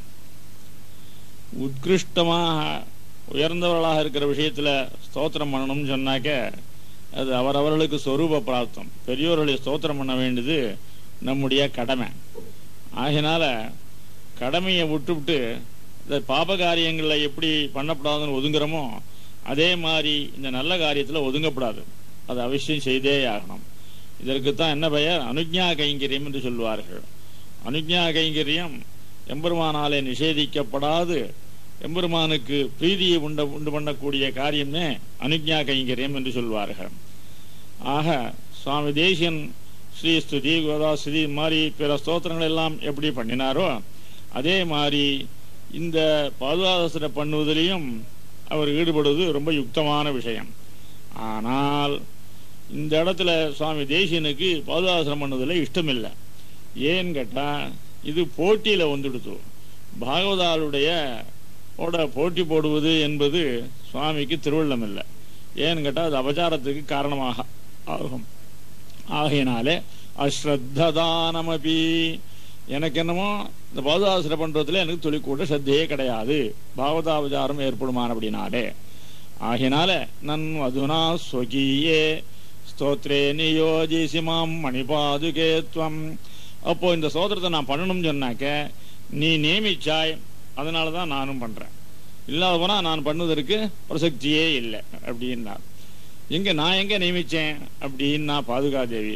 உத்கிருஷ்டமாக உயர்ந்தவர்களாக இருக்கிற விஷயத்தில் ஸ்தோத்திரம் பண்ணணும்னு சொன்னாக்க அது அவரவர்களுக்கு சொரூப பிராப்தம் பெரியோர்களை ஸ்தோத்திரம் பண்ண வேண்டியது நம்முடைய கடமை ஆகினால கடமையை விட்டுவிட்டு இந்த பாப காரியங்களில் எப்படி பண்ணப்படாதுன்னு ஒதுங்குறோமோ அதே மாதிரி இந்த நல்ல காரியத்தில் ஒதுங்கப்படாது அது அவசியம் செய்தே ஆகணும் இதற்குத்தான் என்ன பெயர் அனுஜ்ஞா கைங்கரியம் என்று சொல்வார்கள் அனுஜ்ஞா கைங்கரியம் எம்பெருமானாலே நிஷேதிக்கப்படாது எம்பெருமானுக்கு பிரீதியை உண்ட உண்டு பண்ணக்கூடிய காரியமே அனுஜ்ஞா கைங்கரியம் என்று சொல்வார்கள் ஆக சுவாமி தேசியன் ஸ்ரீ ஸ்துதி கோதா ஸ்துதி மாதிரி பிற ஸ்தோத்திரங்கள் எல்லாம் எப்படி பண்ணினாரோ அதே மாதிரி இந்த பாதுகாசனை பண்ணுவதிலையும் அவர் ஈடுபடுவது ரொம்ப யுக்தமான விஷயம் ஆனால் இந்த இடத்துல சுவாமி தேசியனுக்கு பாதுகாசனம் பண்ணதில் இஷ்டம் இல்லை ஏன்னு கேட்டால் இது போட்டியில் வந்துடுத்து பாகவதாளுடைய ஓட போட்டி போடுவது என்பது சுவாமிக்கு திருவள்ளம் இல்லை ஏன்னு கேட்டால் அது அபச்சாரத்துக்கு காரணமாக ஆகும் ஆகையினாலே அஸ்ரத்ததானமபி எனக்கு என்னமோ இந்த பாதுகாசனம் பண்றதுல எனக்கு துளி கூட சத்தையே கிடையாது பாவதாபச்சாரம் ஏற்படுமான அப்படின்னாலே ஆகினால நன் அதுனா ஸ்வகீயே ஸ்தோத்ரே நியோஜிசி மாம் மணிபாதுகே துவம் அப்போ இந்த சோதரத்தை நான் பண்ணணும்னு சொன்னாக்க நீ நியமிச்சாய் அதனால தான் நானும் பண்றேன் இல்லாத போனா நான் பண்ணுவதற்கு பிரசக்தியே இல்லை அப்படின்னார் எங்க நான் எங்க நியமிச்சேன் அப்படின்னா பாதுகாதேவி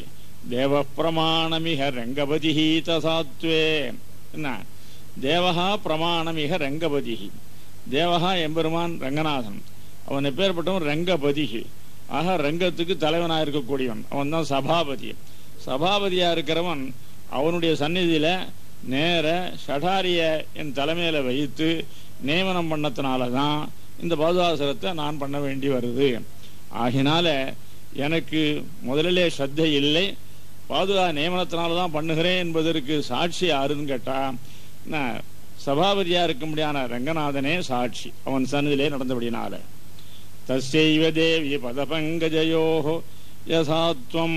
தேவ பிரமாணமிக ரங்கபதி தசாத்வே என்ன தேவஹா பிரமாணமிக ரங்கபதி தேவஹா எம்பெருமான் ரங்கநாதன் அவன் எப்பேற்பட்டவன் ரங்கபதி ஆக ரங்கத்துக்கு தலைவனாக இருக்கக்கூடியவன் அவன் தான் சபாபதி சபாபதியா இருக்கிறவன் அவனுடைய சந்நிதியில நேர ஷடாரிய என் தலைமையில வைத்து நியமனம் பண்ணதுனால தான் இந்த பாதுகாசரத்தை நான் பண்ண வேண்டி வருது ஆகினால எனக்கு முதலிலே ஸ்ரத்தை இல்லை பாதுகா நியமனத்தினால தான் பண்ணுகிறேன் என்பதற்கு சாட்சி யாருன்னு கேட்டா நான் சபாபதியா இருக்க முடியாத ரங்கநாதனே சாட்சி அவன் சன்னதியிலே நடந்தபடினால தஸ்யைவ தேவி பதபங்கஜயோ யசாத்வம்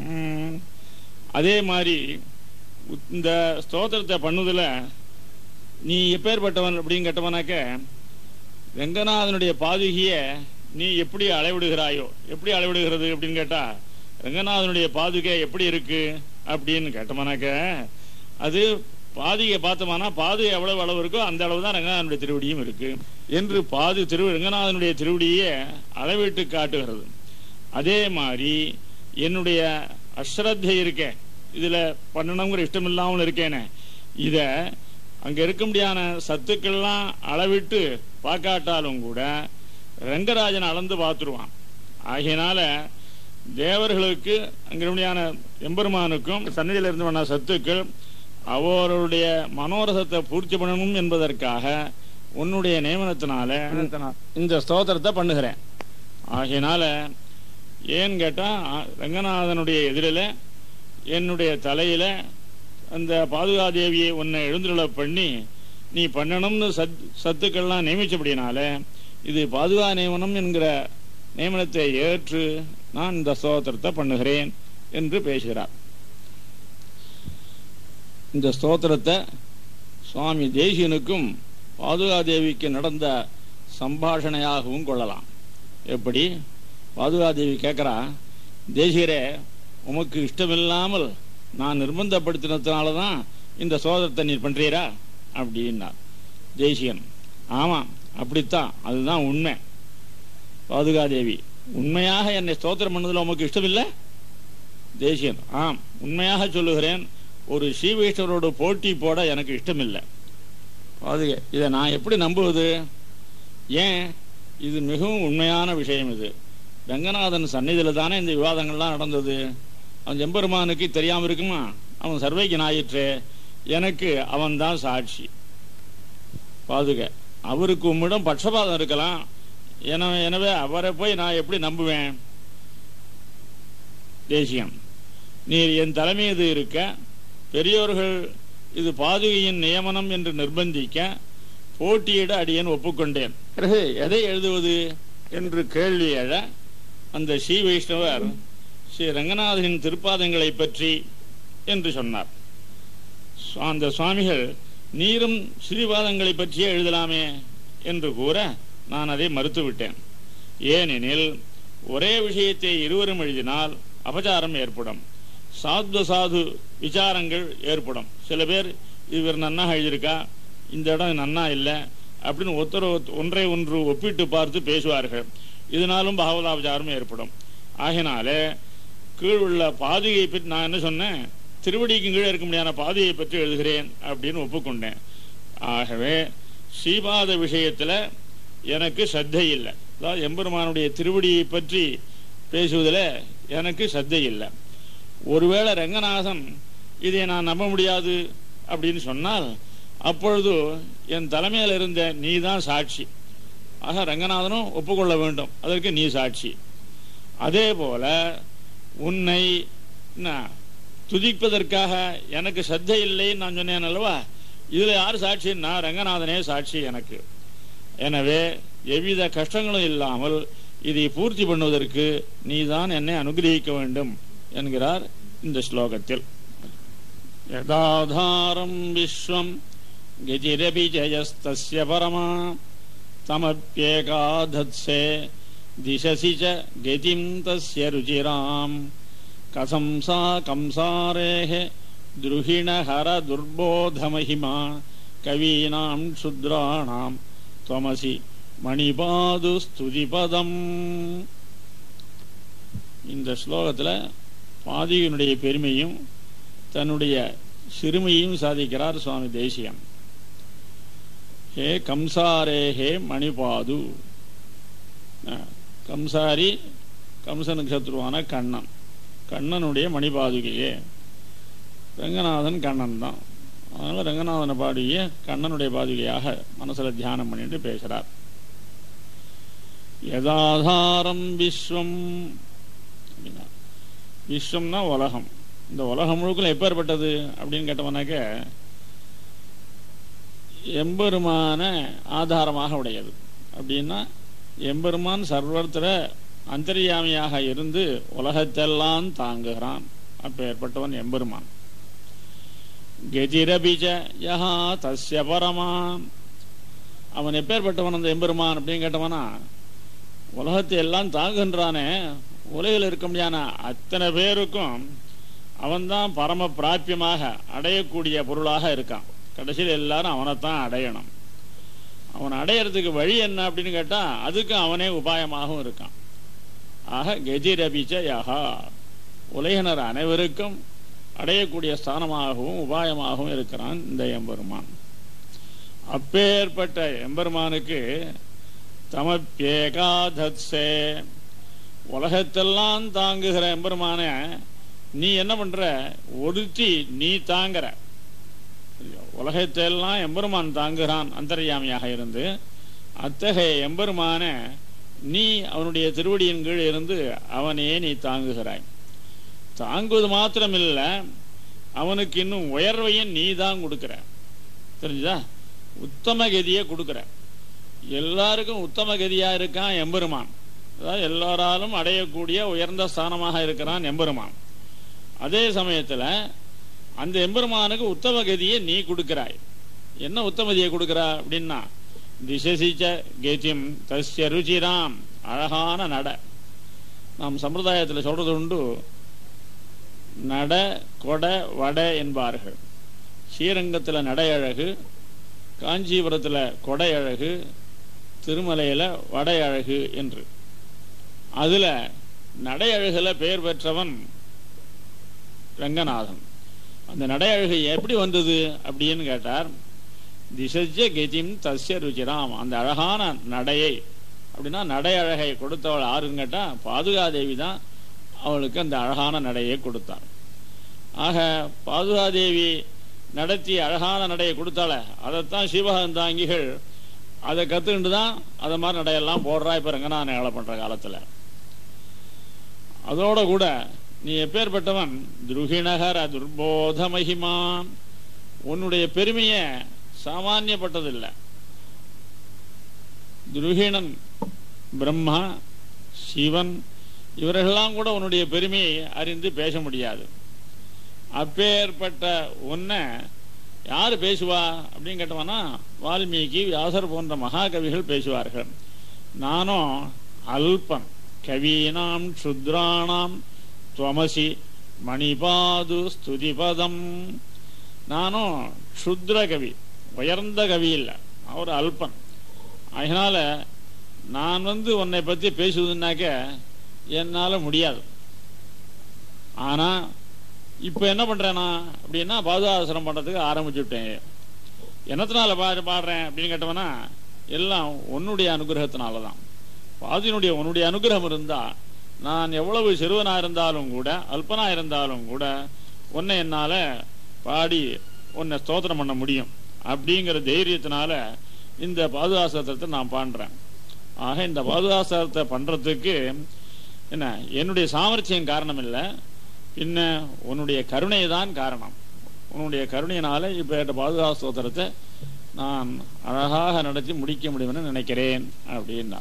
அதே மாதிரி இந்த ஸ்தோத்திரத்தை பண்ணுதுல நீ எப்பேற்பட்டவன் அப்படின்னு கேட்டவனாக்க ரங்கநாதனுடைய பாதுகிய நீ எப்படி அளவிடுகிறாயோ எப்படி அளவிடுகிறது அப்படின்னு கேட்டா ரங்கநாதனுடைய பாதுகை எப்படி இருக்கு அப்படின்னு கேட்டோம்னாக்க அது பாதியை பார்த்தோம்னா பாது எவ்வளவு அளவு இருக்கோ அந்த அளவு தான் ரங்கநாதனுடைய திருவடியும் இருக்கு என்று பாது திரு ரங்கநாதனுடைய திருவடியை அளவிட்டு காட்டுகிறது அதே மாதிரி என்னுடைய அஸ்ரத்தை இருக்கே இதுல பண்ணணுங்கிற இஷ்டம் இல்லாமல் இருக்கேனே இத அங்க இருக்க முடியாத சத்துக்கள்லாம் அளவிட்டு பார்க்காட்டாலும் கூட ரங்கராஜன் அளந்து பார்த்துருவான் ஆகையினால தேவர்களுக்கு அங்கிருமையான எம்பெருமானுக்கும் சன்னதியில் இருந்து வந்த சத்துக்கள் அவருடைய மனோரசத்தை பூர்த்தி பண்ணணும் என்பதற்காக உன்னுடைய நியமனத்தினால இந்த ஸ்தோத்திரத்தை பண்ணுகிறேன் ஆகையினால ஏன்னு கேட்டா ரங்கநாதனுடைய எதிரில என்னுடைய தலையில அந்த பாதுகாதேவியை உன்னை எழுந்துள்ள பண்ணி நீ பண்ணணும்னு சத் சத்துக்கள்லாம் நியமிச்சபடினால இது பாதுகா நியமனம் என்கிற நியமனத்தை ஏற்று நான் இந்த ஸ்தோத்திரத்தை பண்ணுகிறேன் என்று பேசுகிறார் இந்த ஸ்தோத்திரத்தை சுவாமி தேசியனுக்கும் பாதுகாதேவிக்கு நடந்த சம்பாஷணையாகவும் கொள்ளலாம் எப்படி பாதுகாதேவி கேட்கிறா தேசியரே உமக்கு இஷ்டமில்லாமல் நான் நிர்பந்தப்படுத்தினதுனால தான் இந்த சோதரத்தை நீர் பண்றீரா அப்படின்னார் தேசியன் ஆமாம் அப்படித்தான் அதுதான் உண்மை பாதுகாதேவி உண்மையாக என்னை ஸ்தோத்திரம் பண்ணதில் உமக்கு இஷ்டமில்லை தேசியன் ஆம் உண்மையாக சொல்லுகிறேன் ஒரு ஸ்ரீவைஷ்ணவரோட போட்டி போட எனக்கு இஷ்டமில்லை பாதுகை இதை நான் எப்படி நம்புவது ஏன் இது மிகவும் உண்மையான விஷயம் இது ரங்கநாதன் சந்நிதியில் தானே இந்த விவாதங்கள்லாம் நடந்தது அவன் எம்பெருமானுக்கு தெரியாம இருக்குமா அவன் சர்வைக்கு ஆயிற்று எனக்கு அவன் தான் சாட்சி பாதுக அவருக்கு உம்மிடம் பட்சபாதம் இருக்கலாம் எனவே எனவே அவரை போய் நான் எப்படி நம்புவேன் தேசியம் நீர் என் தலைமீது இருக்க பெரியோர்கள் இது பாதுகையின் நியமனம் என்று நிர்பந்திக்க போட்டியிட அடியேன் ஒப்புக்கொண்டேன் பிறகு எதை எழுதுவது என்று கேள்வி எழ அந்த ஸ்ரீ வைஷ்ணவர் ஸ்ரீ ரங்கநாதனின் திருப்பாதங்களை பற்றி என்று சொன்னார் அந்த சுவாமிகள் நீரும் ஸ்ரீபாதங்களை பற்றியே எழுதலாமே என்று கூற நான் அதை மறுத்துவிட்டேன் ஏனெனில் ஒரே விஷயத்தை இருவரும் எழுதினால் அபச்சாரம் ஏற்படும் சாத்வ சாது விசாரங்கள் ஏற்படும் சில பேர் இவர் நன்னா எழுதியிருக்கா இந்த இடம் நன்னா இல்லை அப்படின்னு ஒருத்தர் ஒன்றை ஒன்று ஒப்பிட்டு பார்த்து பேசுவார்கள் இதனாலும் பாகவதாபச்சாரம் ஏற்படும் ஆகினால கீழ் உள்ள பாதுகையை பற்றி நான் என்ன சொன்னேன் திருவடிக்கு கீழே இருக்க முடியாத பாதையை பற்றி எழுதுகிறேன் அப்படின்னு ஒப்புக்கொண்டேன் ஆகவே ஸ்ரீபாத விஷயத்துல எனக்கு சத்தை இல்லை அதாவது எம்பெருமானுடைய திருவடியை பற்றி பேசுவதில் எனக்கு சத்தை இல்லை ஒருவேளை ரங்கநாதன் இதை நான் நம்ப முடியாது அப்படின்னு சொன்னால் அப்பொழுது என் தலைமையில் இருந்த நீ தான் சாட்சி ஆக ரங்கநாதனும் ஒப்புக்கொள்ள வேண்டும் அதற்கு நீ சாட்சி அதே போல உன்னை துதிப்பதற்காக எனக்கு சத்தை இல்லைன்னு நான் சொன்னேன் அல்லவா இதுல யார் சாட்சி நான் ரங்கநாதனே சாட்சி எனக்கு எனவே எவ்வித கஷ்டங்களும் இல்லாமல் இதை பூர்த்தி பண்ணுவதற்கு நீதான் என்னை அனுகிரகிக்க வேண்டும் என்கிறார் இந்த ஸ்லோகத்தில் யதாதாரம் விஸ்வம் கதிரபி ஜயஸ்தஸ்ய பரமா தமப்யேகாதத்சே திசசி ச கதிம் தஸ்ய ருச்சிராம் கதம் சா கம்சாரேஹ द्रुहिणहर दुर्बोधमहिमा कवीनां क्षुद्राणां त्वमसि மணிபாது ஸ்துதிபதம் இந்த ஸ்லோகத்தில் பாதியினுடைய பெருமையும் தன்னுடைய சிறுமையும் சாதிக்கிறார் சுவாமி தேசியம் ஹே கம்சாரே ஹே மணிபாது அஹ், கம்சாரி கம்சனுக்கு சத்ருவான கண்ணன் கண்ணனுடைய மணிபாதுகையே ரங்கநாதன் கண்ணன் தான் அதனால ரங்கநாதனை பாடிய கண்ணனுடைய பாதுகையாக மனசுல தியானம் பண்ணிட்டு பேசுறார் யதாதாரம் விஸ்வம் அப்படின்னா விஸ்வம்னா உலகம் இந்த உலகம் முழுக்க எப்பேற்பட்டது அப்படின்னு கேட்டவனாக்க எம்பெருமான ஆதாரமாக உடையது அப்படின்னா எம்பெருமான் சர்வத்திர அந்தர்யாமியாக இருந்து உலகத்தெல்லாம் தாங்குகிறான் அப்பேற்பட்டவன் எம்பெருமான் கதிரபிஜ யஹா தஸ்ய பரமான் அவன் எப்பேற்பட்டவன் அந்த எம்பெருமான் அப்படின்னு கேட்டவனா உலகத்தை எல்லாம் தாங்குகின்றானே உலகில் இருக்க முடியாத அத்தனை பேருக்கும் அவன்தான் பரம பிராபியமாக அடையக்கூடிய பொருளாக இருக்கான் கடைசியில் எல்லாரும் அவனைத்தான் அடையணும் அவன் அடையறதுக்கு வழி என்ன அப்படின்னு கேட்டா அதுக்கு அவனே உபாயமாகவும் இருக்கான் ஆக கெஜிரபிச்ச யஹா உலகினர் அனைவருக்கும் அடையக்கூடிய ஸ்தானமாகவும் உபாயமாகவும் இருக்கிறான் இந்த எம்பெருமான் அப்பேற்பட்ட எம்பெருமானுக்கு தமப்பேகாதத்சே உலகத்தெல்லாம் தாங்குகிற எம்பெருமான நீ என்ன பண்ற ஒருத்தி நீ தாங்குற உலகத்தெல்லாம் எம்பெருமான் தாங்குகிறான் அந்தர்யாமியாக இருந்து அத்தகைய எம்பெருமான நீ அவனுடைய திருவடியின் கீழ் இருந்து அவனையே நீ தாங்குகிறாய் தாங்குவது மாத்திரமில்ல அவனுக்கு இன்னும் உயர்வையும் நீ தான் கொடுக்கிற தெரிஞ்சுதா உத்தம கதியை கொடுக்கிற எல்லாருக்கும் உத்தம கதியா இருக்கான் எம்பெருமான் அதாவது எல்லாராலும் அடையக்கூடிய உயர்ந்த ஸ்தானமாக இருக்கிறான் எம்பெருமான் அதே சமயத்துல அந்த எம்பெருமானுக்கு உத்தம கதியை நீ கொடுக்கிறாய் என்ன உத்தமதியை கொடுக்கிறா அப்படின்னா திசசிச்ச கதிம் தஸ்ய ருச்சிராம் அழகான நட நாம் சம்பிரதாயத்தில் சொல்றது உண்டு நட கொட வட என்பார்கள் ஸ்ரீரங்கத்தில் நடை அழகு காஞ்சிபுரத்தில் கொடை அழகு திருமலையில் வடை அழகு என்று அதுல நடை அழகுல பெயர் பெற்றவன் ரங்கநாதன் அந்த நடை அழகு எப்படி வந்தது அப்படின்னு கேட்டார் திசஜ கதிம் தஸ்ய ருச்சிராம் அந்த அழகான நடையை அப்படின்னா நடை அழகை கொடுத்தவள் யாருன்னு கேட்டா பாதுகாதேவி தான் அவளுக்கு அந்த அழகான நடையை கொடுத்தாள் ஆக பாதுகாதேவி நடத்தி அழகான நடையை கொடுத்தாள அதைத்தான் சிவகந்தாங்கிகள் அதை கத்துக்கிட்டு தான் அதை மாதிரி நடையெல்லாம் போடுறா இப்ப ரங்கநாதன் வேலை பண்ற காலத்துல அதோட கூட நீ எப்பேற்பட்டவன் துருகிணகர துர்போத மகிமா உன்னுடைய பெருமைய சாமானியப்பட்டதில்லை துருகிணன் பிரம்மா சிவன் இவர்களெல்லாம் கூட உன்னுடைய பெருமையை அறிந்து பேச முடியாது அப்பேற்பட்ட உன்னை யார் பேசுவா அப்படின்னு கேட்டவனா வால்மீகி வியாசர் போன்ற மகாகவிகள் பேசுவார்கள் நானும் அல்பன் கவீனாம் க்ஷுத்ராணாம் துவமசி மணிபாது ஸ்துதிபதம் நானும் க்ஷுத்ர கவி உயர்ந்த கவி இல்லை அவர் அல்பன் அதனால நான் வந்து உன்னை பற்றி பேசுவதுனாக்க என்னால் முடியாது ஆனால் இப்போ என்ன பண்ணுறேனா அப்படின்னா பாதுகாசனம் பண்ணுறதுக்கு ஆரம்பிச்சுட்டேன் என்னத்தினால பாடு பாடுறேன் அப்படின்னு கேட்டவனா எல்லாம் உன்னுடைய அனுகிரகத்தினால தான் பாதியினுடைய உன்னுடைய அனுகிரகம் இருந்தால் நான் எவ்வளவு சிறுவனாக இருந்தாலும் கூட அல்பனாக இருந்தாலும் கூட உன்னை என்னால் பாடி உன்னை ஸ்தோத்திரம் பண்ண முடியும் அப்படிங்கிற தைரியத்தினால இந்த பாதுகாசனத்தை நான் பாடுறேன் ஆக இந்த பாதுகாசனத்தை பண்ணுறதுக்கு என்ன என்னுடைய சாமர்த்தியம் காரணம் இல்லை பின்ன உன்னுடைய கருணை தான் காரணம் உன்னுடைய கருணையினால இப்போ பாதுகாப்பு ஸ்தோத்திரத்தை நான் அழகாக நடத்தி முடிக்க முடியும்னு நினைக்கிறேன் அப்படின்னா